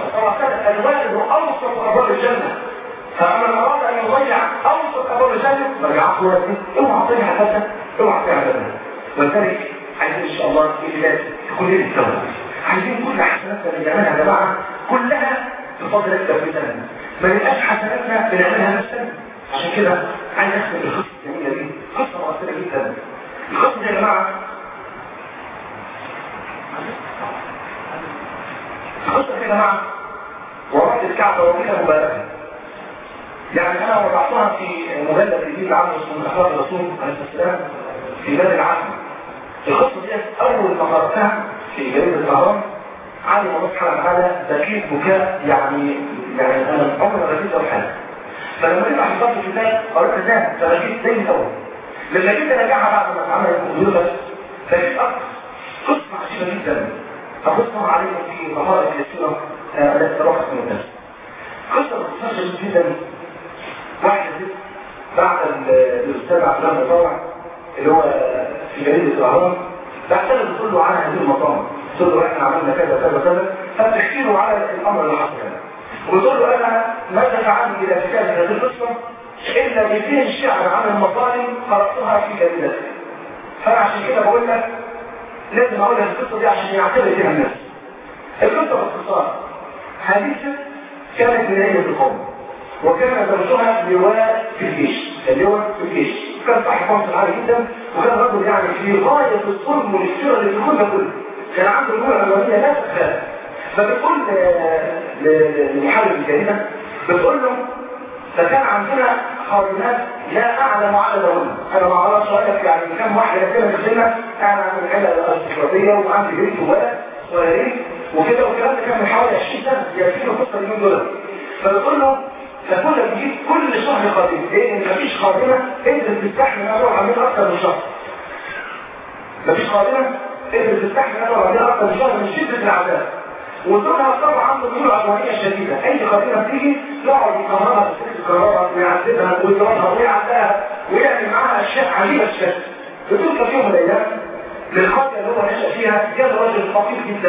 الوالد واوسط ابواب الجنه فمن اراد ان يضيع اوسط ابواب الجنه ما يعرفش ولد اوعى تضيع حسن اوعى تضيع حسن ولذلك عايزين ان شاء الله في بلاد في كليه التوبه عايزين كل حسناتنا اللي بنعملها يا جماعه كلها بفضل التوبه سنه ما نبقاش حسناتنا بنعملها نفسنا عشان كده عايز اختم القصه الجميله دي قصه مؤثره جدا القصه دي يا جماعه القصه دي يا جماعه ورد الكعبه وبيئه مباركه يعني انا وضعتها في مجلد جديد عن اسمه اخبار الرسول عليه السلام في بلاد العالم القصه دي اول ما قراتها في جريده الاهرام علم الله سبحانه وتعالى بكيت بكاء يعني يعني انا عمري ما بكيت او حاجه فلما جيت احفظت الكتاب قريت ده فبكيت زي الاول لما جيت اراجعها بعد ما اتعمل الكمبيوتر بكيت اكتر قصه عجيبه جدا اقصها عليكم في مهاره يسيره التي روحت من الناس قصه مختصره جدا واحد بعد الاستاذ عبد الله مطاوع اللي هو في جريده الاهرام بعتها بتقول له على هذه المطاعم تقول له احنا عملنا كذا كذا كذا فبتحكي له على الامر اللي حصل هذا وتقول له انا ما دفعني الى كتاب هذه القصه الا بفيه الشعر عن المظالم قراتها في جريدتك فانا عشان كده بقول لك لازم اقول لك القصه دي عشان يعتبر فيها الناس القصه باختصار حديثه كانت من عيله القوم وكان زوجها لواء في الجيش اللواء في الجيش كان صاحب منصب عالي جدا وكان رجل يعني في غايه الظلم والافتراء اللي في كل كله كان عنده الجمله العلمانيه لا تخاف فبتقول لمحارب الجريمه بتقول له فكان عندنا خادمات لا اعلم عددهن انا ما اعرفش لك يعني كم واحده كده في الجنه انا عن العيله الارستقراطيه وعندي بنت وولد صغيرين وكده والكلام ده كان من حوالي 20 سنه يكفيله قصه اليومين دول فبتقول له فكنا بنجيب كل شهر خادمه لان مفيش خادمه انت تستحمل انا اروح اعملها اكتر من شهر مفيش خادمه انت تستحمل انا اروح اعملها اكتر من شهر من شده العذاب ودولها طبعا ضمور عدوانيه شديده اي خادمه بتيجي يقعد يكهربها في الكهرباء ويعذبها ويضربها ويعذبها ويعمل معاها اشياء عجيبه الشكل بتوصل في يوم من الايام للقريه اللي هو نشا فيها جاء رجل فقير جدا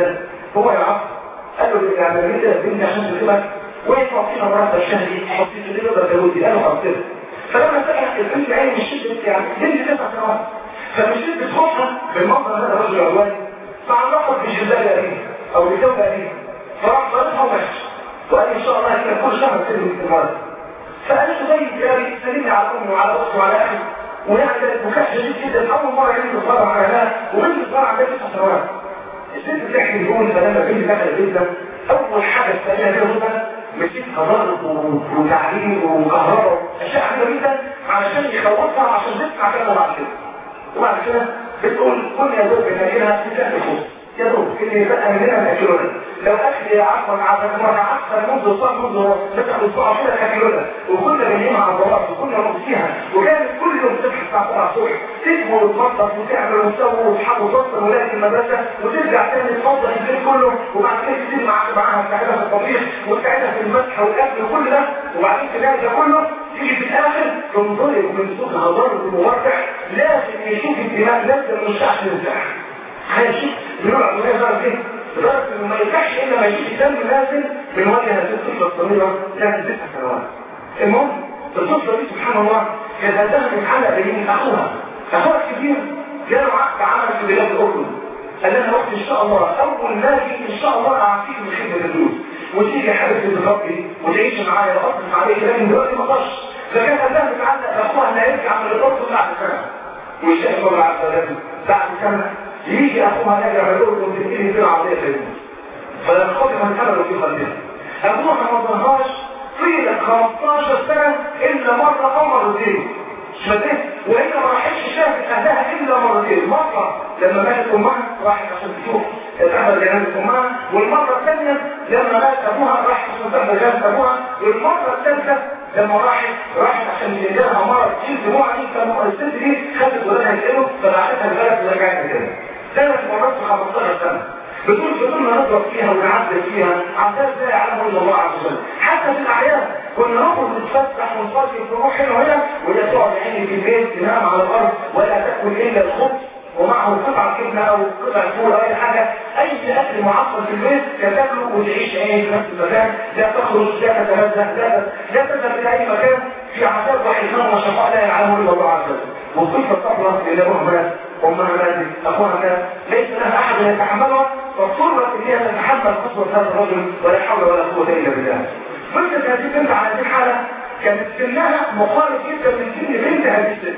هو يعرف قال له يعني لما جيت البنت عشان تجيبك ويدفع فينا مرتب الشهري تحطي في الليل يقدر يقول قال له خلاص كده فلما سأل البنت عيني مش شدت يعني بنت تسع سنوات فمش شدت خوفها بالمنظر هذا الرجل العدواني فعلقت بجلال قريب او بجو قريب فراح ضربها ومشي وقال ان شاء الله هي كل شهر تلمي في المرض فقالت زي جاري سلمني على امي وعلى اختي وعلى اخي ويعني كانت بكاء شديد جدا اول مره عيني تتفرج على اهلها وبنت صغيره عندها تسع سنوات الست بتحكي تقول فلما بنت دخلت البيت اول حاجه استناها كده مسكها ضرب وتعليم وكهرباء اشياء عجيبه جدا علشان يخوفها عشان تسمع كلامه بعد كده وبعد كده بتقول كل يا دوب بناكلها بتاكل الخبز يا دوب اللي بقى مننا ناكلها لو اكل عفوا على مرة اكثر منذ صار منذ تسع اسبوع كده ناكلها وكنا بنيمها على الضوابط وكنا نقصيها وكانت كل يوم تصحى الساعه 7 الصبح تكبر وتنظف وتعمل وتسوي وتحط وتوصل ولاد المدرسه وترجع تاني تفضل البيت كله وبعد كده تسيب معاها معاها تساعدها في الطبيخ وتساعدها في المسح والاكل وكل ده وبعدين تلاقي ده كله تيجي في الاخر تنضرب من صوتها ضرب موضح لازم يشوف الدماء لازم مش عشان يرتاح هيشوف بنوع عمليه ظهر ايه لدرجه انه ما ينفعش الا ما يشوف الدم نازل من وجه هذه الطفله الصغيره ذات تسع سنوات المهم الطفله دي سبحان الله كانت هدفها تتعلق بين اخوها اخوها الكبير جاله عقد عمل في بلاد الاردن قال لها اختي ان شاء الله اول ما اجي ان شاء الله اعطيك من خدمه الفلوس وتيجي يا حبيبتي تربي وتعيش معايا واصرف عليك لكن دلوقتي ما اقدرش فكان قدام متعلق اخوها اللي هيرجع من الاردن بعد سنه والشيخ الله عز وجل بعد سنه يجي اخوها نرجع من الاردن وتديني في العربيه في الفلوس فلما خدها من حمله في قلبها ابوها ما ظهرش طيلة 15 سنة إلا مرة أو مرتين شفتت وهي ما راحتش شافت أهلها إلا مرتين مرة لما ماتت أمها راحت عشان تشوف تحضر جنازة أمها والمرة الثانية لما مات أبوها راحت عشان تحضر جنازة أبوها والمرة الثالثة لما راحت راحت عشان يجيلها مرض تشيل دموعها دي فالست دي خدت ولادها يسألوا فبعتتها البلد ورجعت تاني ثلاث مرات في 15 سنة بتقول فضلنا نضرب فيها ونعدل فيها عذاب لا يعلمه الا الله عز وجل حتى في الاعياد كنا نخرج نتفسح ونصلي ونروح هنا وهنا وهي تقعد عيني في البيت تنام على الارض ولا تاكل الا الخبز ومعه قطعه جبنه او قطعه فول او اي حاجه اي اكل معطل في البيت تاكله وتعيش عيني في نفس المكان لا تخرج لا تتنزه لا لا تذهب الى اي مكان في عذاب وحزن وشقاء لا يعلمه الا الله عز وجل والطفله الطفله اللي ابوها مات امها ماتت اخوها مات ليس لها احد يتحملها فاضطرت ان هي تتحمل خطوه هذا الرجل ولا حول ولا قوه الا بالله فضلت هذه البنت على هذه الحاله كانت سنها مخالف جدا من سن بنت هذه الست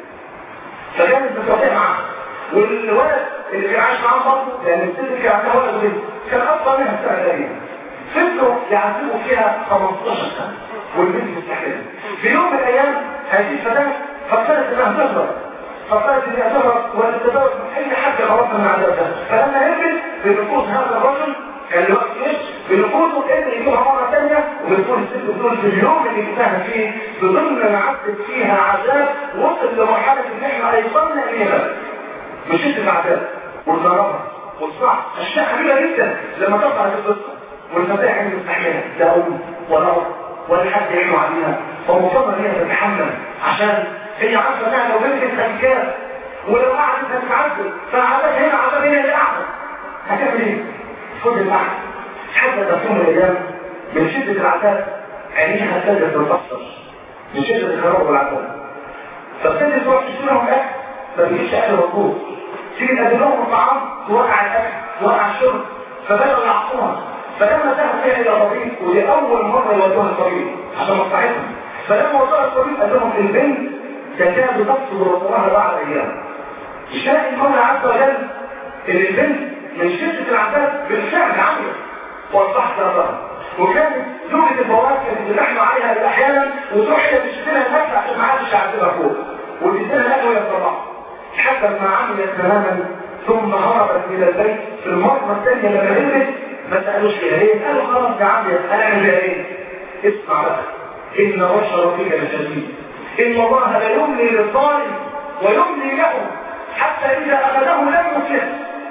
فكانت بتستطيع معها والولد اللي كان عايش معاهم برضه لان الست كان عندها ولد وبنت كان افضل منها السنه تقريبا فضلوا يعذبوا فيها 15 سنه والبنت مستحيله في يوم من الايام هذه الفتاه فكرت انها تهرب فقالت اني اتهرب وتتزوج من اي حد خلصنا من عذابها فلما هربت بنفوذ هذا الرجل كان له ايش بنفوذه قدر يجيبها مره ثانيه وبتقول الست بتقول في اليوم اللي جبناها فيه فضلنا نعذب فيها عذاب وصل لمرحله ان احنا ايقنا اليها بشده العذاب والكهرباء والصعب اشياء عجيبه جدا لما تقرا في القصه والفتاه عند مستحمله لا ام ولا اب ولا حد يعينوا عليها فمصمم هي تتحمل عشان هي عارفه انها لو بنت الانكار ولو قعدت هتتعذب فعذاب هنا عذاب هنا اللي قاعده هتعمل ايه؟ خد البحث حتى ده في يوم من الايام من شده العذاب عينيها ابتدت تتاثر من شده الخراب والعذاب فابتدت تروح تشتري لهم اكل ما بيجيش اكل مظبوط تيجي تقدم لهم الطعام توقع الاكل توقع الشرب فبداوا يعصوها فلما ذهب فيها الى طبيب ودي اول مره يودوها الطبيب عشان مصلحتهم فلما وصلها الطبيب قال لهم البنت تكاد تفقد بصرها بعد ايام شاء المولى عز وجل ان البنت من شده العذاب بالفعل عميت واصبحت ظهر وكانت زوجة الفواكه اللي نحن عليها احيانا وتروح هي تشتري لها الاكل عشان ما حدش يعذبها فوق وتديها الاكل وهي بتطلع حتى ما عملت تماما ثم هربت الى البيت في المره الثانيه لما هربت ما سالوش فيها ليه؟ قالوا خلاص يا عمي هنعمل بيها ايه؟ اسمع بقى ان بشر ربك لشديد ان الله لا يملي للظالم ويملي له حتى اذا اخذه لم يفلت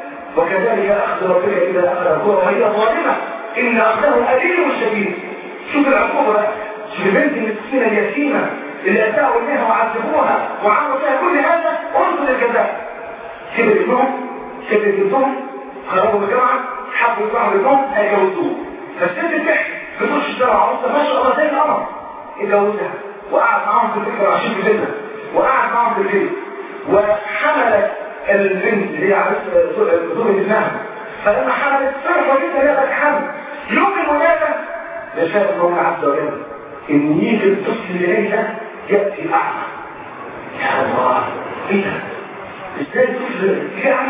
وكذلك اخذ ربك اذا اخذ الكره وهي ظالمه ان اخذه اليم شديد شوف العقوبه بقى شوف البنت المسكينه اليتيمه اللي اتاوا اليها وعذبوها وعملوا فيها كل هذا انظر الجزاء كبر ابنهم كبر ابنهم خرجوا من الجامعه حبوا يطلعوا منهم هيجوزوه فالست بتحكي بتخش الشارع عروسه ما شاء الله زي القمر اتجوزها وقعد معاهم في الفكره وعايشين في بيتها وقعد معاهم في البيت وحملت البنت اللي هي عرفت بدون ابنها فلما حملت فرحه جدا هي بقت حمل يوم الولاده يشاء الله عز وجل ان يجي الطفل اللي جاي ده ياتي اعمى يا الله ايه ده ازاي الطفل يجي اعمى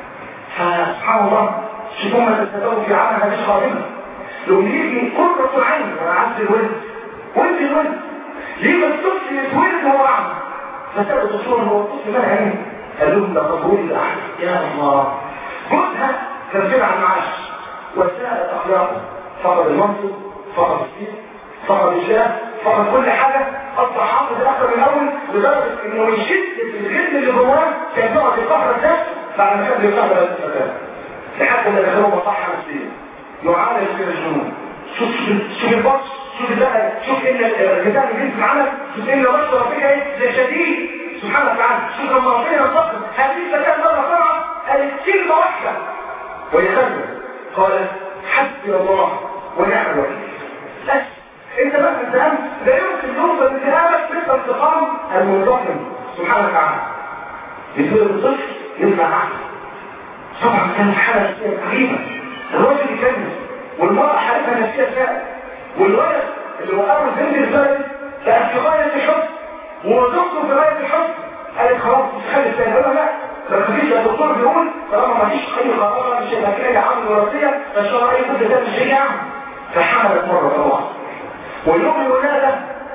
فسبحان الله شوفوا ما تستدعوا في عمى مفيش خاتمه لو يجي قرة عين انا عبد الولد ولد الولد ليه ما الطفل يتولد وهو اعمى فسألوا الدكتور هو الطفل مال عين قال لهم ده قبول الاحد يا الله جوزها كان كده على المعاش وساءت اخلاقه فقد المنصب فقد السيف فقد الشاه فقد كل حاجه اصبح حافظ اكثر من الاول لدرجه انه من شده الغل اللي جواه كان يقعد يقهر الناس بعد ما كان بيقهر الفتاه لحد ما دخلوا مصحه نفسيه يعالج في الجنون شوف شوف البطش شوف بقى شوف ان الكتاب اللي في العمل شوف ان بطش ربنا ايه ده شديد سبحانه وتعالى شوف لما ربنا ينتقم هذه الفتاه مره طلعت قالت كلمه واحده وهي خارجه قالت حسبي الله ونعم الوكيل بس انت بقى انتهمت لا يمكن يوصل انتهامك مثل انتقام المنتقم سبحانه وتعالى يقول الطفل يطلع عقل طبعا كانت حاله نفسيه رهيبه الراجل يكمل والمرأة حالتها نفسية فعلا والولد اللي هو أول بنت الفرد بقى في غاية الحب وزوجته في غاية الحب قالت خلاص مش خلي الثاني ولا لا ما تخليش الدكتور بيقول طالما ما فيش اي خطأ مش هيبقى كده عامل وراثية فان شاء الله اي كل ده مش هيعمل فحملت مرة طبعا واليوم الولادة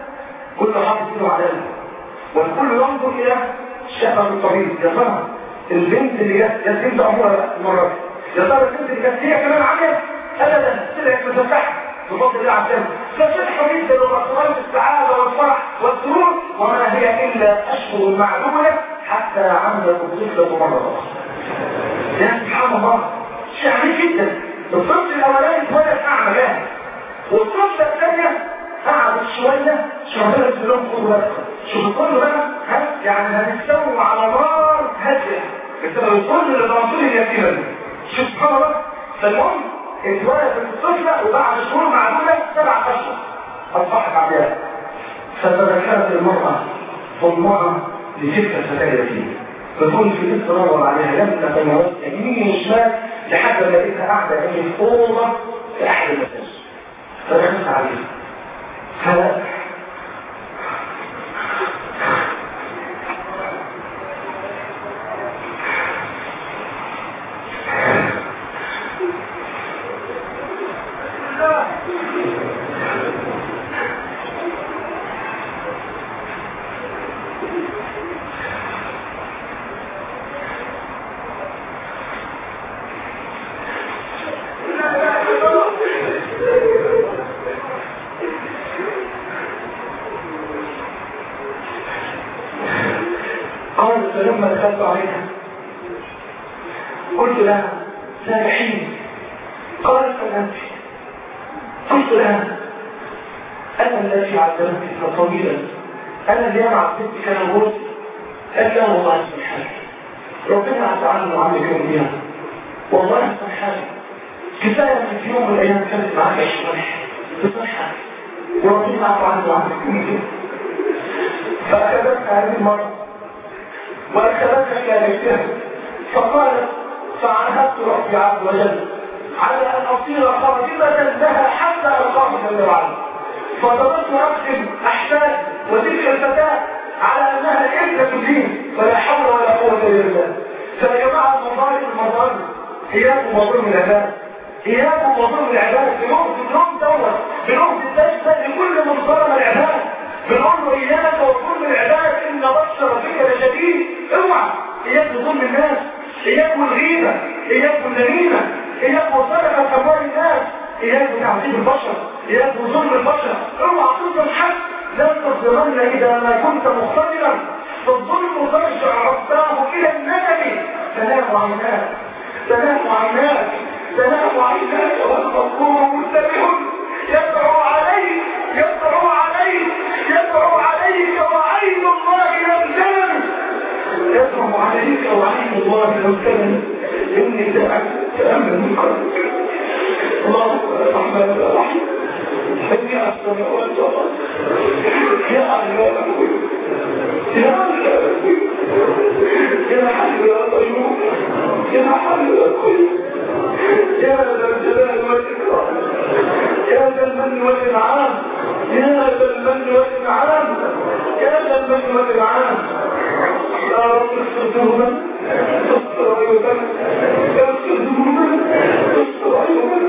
كل حاطط ايده على قلبه والكل ينظر الى شقة الطبيب يا ترى البنت اللي جت يا بنت امورها المرة دي يا ترى البنت اللي جت هي كمان عملت ابدا طلعت مفتحه بفضل الله عز وجل ففتحوا جدا وبطلت السعاده والفرح والسرور وما هي الا اشهر معلومه حتى عملت الطفله مره اخرى يا سبحان الله شيء عجيب جدا الطفل الاولاني اتولد اعمى جاهز والطفله الثانيه قعدت شويه شهرين في لهم خدوا بالكم شوفوا كله بقى ها يعني هنستوي على نار هاديه بسبب الظلم اللي ضربته اليتيمه دي شوف سبحان الله فالمهم اتولدت الطفلة وبعد شهور معدودة سبع أشهر أصبحت عبيات فتذكرت المرأة ضمها لتلك الفتاة التي بتكون في لسه تدور عليها لما تنوت يمين وشمال لحد ما لقيتها قاعدة هي في أوضة في أحد المساجد فدخلت عليها هلا قالت فلما دخلت عليها قلت لها سامحيني قالت فنمت قلت لها أنا الذي عذبتك طويلا أنا اللي أنا عذبتك أنا موت قالت لا والله سبحانه ربنا عز عنه وعمل يوم بيها والله سبحانه كفاية في يوم من الأيام كانت معاك الشرح بصحة وربنا عز عنه وعمل يوم بيها فأخذتها هذه المرة وأخذتها كانت فقالت فعهدت ربي عز وجل على أن أصير خادمة لها حتى ألقاه جل وعلا فضربت أقسم أحسان وتلك الفتاة على أنها ابنة الدين فلا حول ولا قوة إلا بالله فيا جماعة المظالم المظالم إياكم وظلم العباد إياكم وظلم العباد بنقطة بنقطة دوت بنقطة تشفى لكل من ظلم العباد بنقول له إياك وظلم العباد إن بطش ربك لشديد اوعى إياك ظلم الناس إياك الغيبة إياك النميمة إياك وصدقة أموال الناس إياك تعذيب البشر إياك ظلم البشر اوعى تظلم حد لا تظلمن إذا ما كنت مقتدرا فالظلم ترجع رباه إلى الندم تنام عيناك تنام عيناك تنام عيناك والمظلوم منتبه يدعو عليك يدعو عليك يدعو عليك وعين الله لم تنم يدعو عليك وعين الله لم تنم إني دعت تأمن من قلبك اللهم الرحمن الرحيم بديع السماوات والأرض يا علام الغيوب يا علام الغيوب يا حي يا قيوم يا حي يا قيوم يا ذا الجلال والإكرام يا ذا المن والإنعام يا ذا المن والإنعام يا ذا المن والإنعام يا رب اغفر تستر عيوبنا اغفر ذنوبنا تستر عيوبنا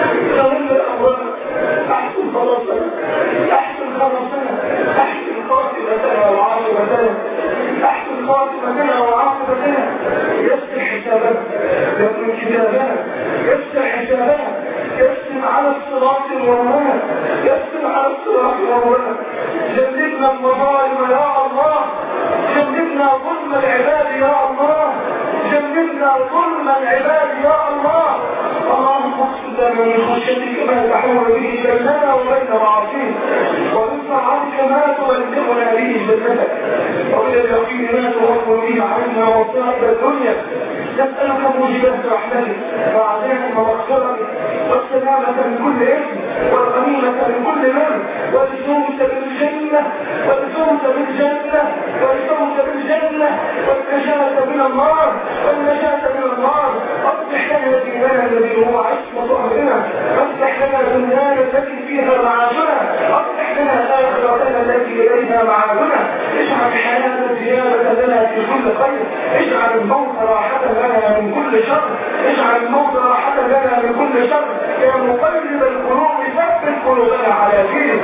تولى أمرنا أحسن خلاصنا أحسن خلاصنا أحسن خاتمتنا وعاقبتنا أحسن خاتمتنا وعاقبتنا يسر حسابنا يسر كتابنا يسر حسابنا يسر على الصراط الورمان يسر على الصراط الورمان جنبنا المظالم يا الله جنبنا ظلم العباد يا الله جنبنا ظلم العباد يا الله اللهم اقصد لنا من خشيتك ما تحول به بيننا وبين معاصيك ومن طاعتك ما تبلغنا به جنتك ومن اليقين ما توكل به علينا وصائب الدنيا نسألك موجبات رحمتك وعذابك ومغفرتك والسلامة من كل إثم والغنيمة من كل من والفوز بالجنة والفوز بالجنة والفوز بالجنة والنجاة من النار والنجاة من النار اصلح لنا ديننا الذي هو عصمة أمرنا اصلح لنا دنيانا التي فيها معاشنا اصلح لنا آخرتنا التي إليها معادنا اجعل الحياة زيادة لنا في كل خير اجعل الموت راحة لنا من كل شر اجعل الموت راحة لنا من كل شر يا مقلب القلوب ثبت قلوبنا على دينك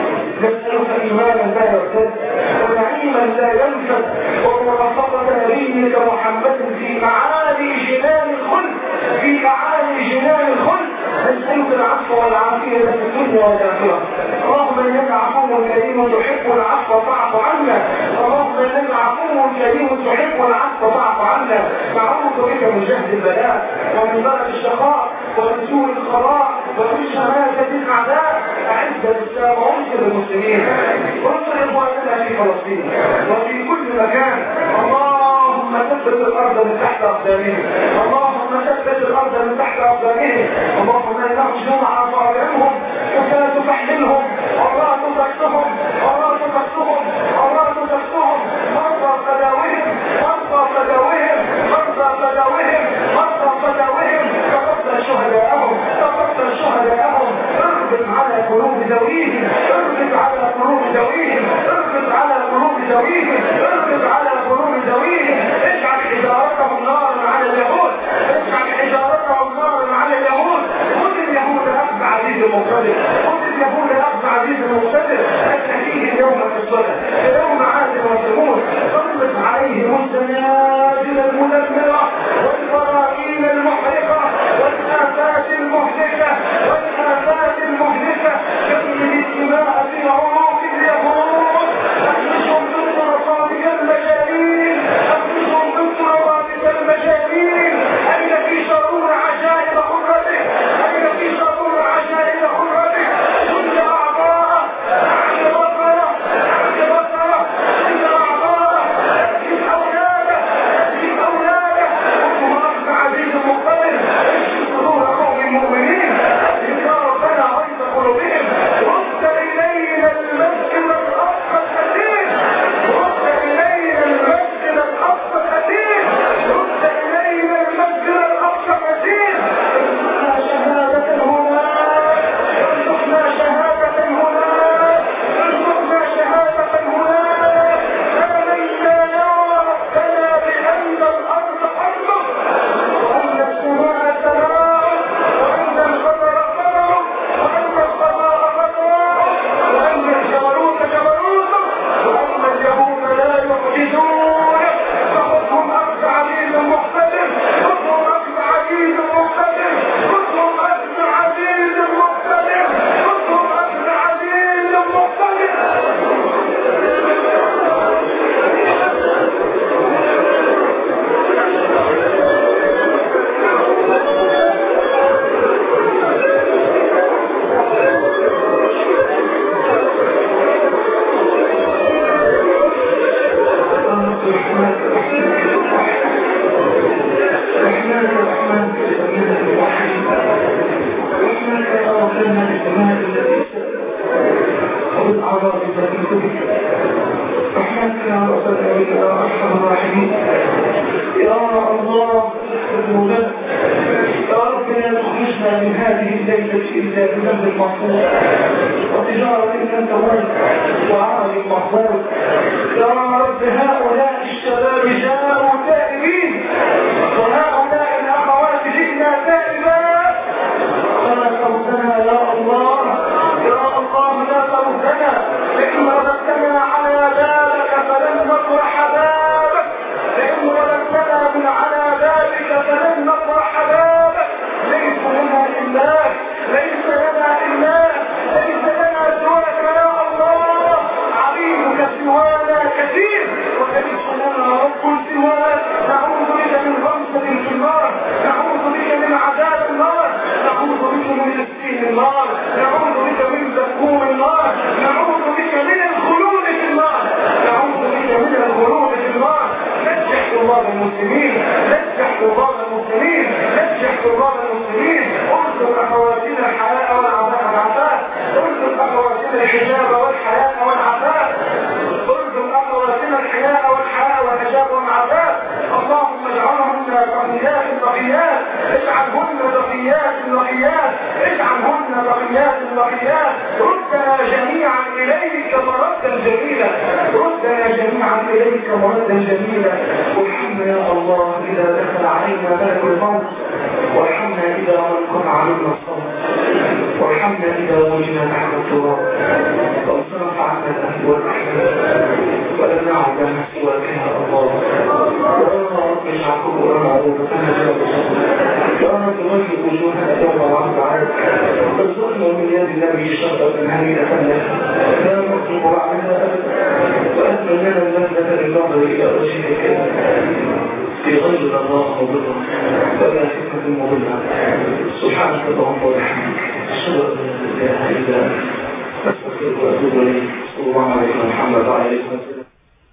نسألك إيمانا لا يرتد ونعيما لا ينفد ومرافقة نبيك محمد في معالي جنان الخلد في معالي جنان الخلد نسألك العفو والعافية في الدنيا والآخرة اللهم انك عفو كريم تحب العفو فاعف عنا اللهم انك عفو كريم تحب العفو فاعف عنا نعوذ بك من جهد البلاء ومن بلد الشقاء ومن سوء القضاء ومن شماتة الاعداء اعز الاسلام وانصر المسلمين وانصر اخواننا في فلسطين وفي كل مكان اللهم ثبت الارض من تحت اقدامهم اللهم ثبت الارض من تحت اقدامهم اللهم انهم جمع صالحهم ولا تفحلهم ولا تفكهم ولا تفكهم ولا تفكهم مرضى فداوهم مرضى فداوهم مرضى فداوهم مرضى فداوهم تقبل شهداءهم تقبل شهداءهم اربط على قلوب ذويهم اربط على قلوب ذويهم اربط على قلوب ذويهم اربط على قلوب ذويهم اجعل حجارتهم نارا على اليهود اجعل حجارتهم نارا على اليهود خذ اليهود اخذ عزيز المقتدر خذ اليهود اخذ عزيز المقتدر اتحيه يوم الصلاه يوم عاد وثمود سلط عليهم الزناجل المدمره والبراكين المحرقه والافات المهلكه والافات المهلكه تجري الدماء في عروق اليهود تحمسهم ضد رصادهم بك رحمتك يا رب العالمين يا ارحم الراحمين يا الله ذنوبنا يا رب لا تخرجنا من هذه الليلة إلا بذنب مغفور وتجارة لم تمر وعمل مغفور يا رب هؤلاء الشباب جاءوا تائبين وهؤلاء الأخوات جئنا تائبات فلا تردنا يا الله يا الله لا تردنا فإن رددتنا على بابك فلن نطرح بابك فإن رددتنا من على بابك فلن نطرح بابك ليس لنا إلاك ليس لنا إلاك ليس لنا سواك يا الله عبيدك سوانا كثير وليس لنا رب سواك نعوذ بك من غمسة في النار نعوذ بك من عذاب النار نعوذ بك من تسكين النار نعوذ بك من زكوم النار نعوذ بك من الخلود في النار نعوذ بك من الخلود في النار نجح طلاب المسلمين نجح طلاب المسلمين نجح طلاب المسلمين ارزق اخواتنا الحياء والعفاف ارزق اخواتنا الحجاب والحياء والعفاف ارزق اخواتنا الحياء والحياء والحجاب والعفاف اللهم اجعلهن بقيات بقيات اجعلهن بقيات بقيات اجعلهن بقيات بقيات ردنا جميعا اليك مردا جميلا ردنا جميعا اليك مردا جميلا وارحمنا يا الله اذا دخل علينا ملك الموت وارحمنا اذا من علينا الصبر وارحمنا اذا وجدنا تحت التراب وانصرف عنا الاهل والاحلام ولم نعد لنا سواك يا الله يا رب اجعل قبورنا عروضتنا يا رب وجه وجوهنا يوم العرض عليك ارزقنا من يد النبي شرطة هنيئة لها لا نطلب علينا ابدا واتمنى لنا اللذة للنظر الى وجهك في غير الله مضرة ولا فتنة مضرة سبحانك اللهم وبحمدك اشهد ان لا اله الا انت استغفرك واتوب اليك صلى الله عليه وسلم محمد وعلى اله وسلم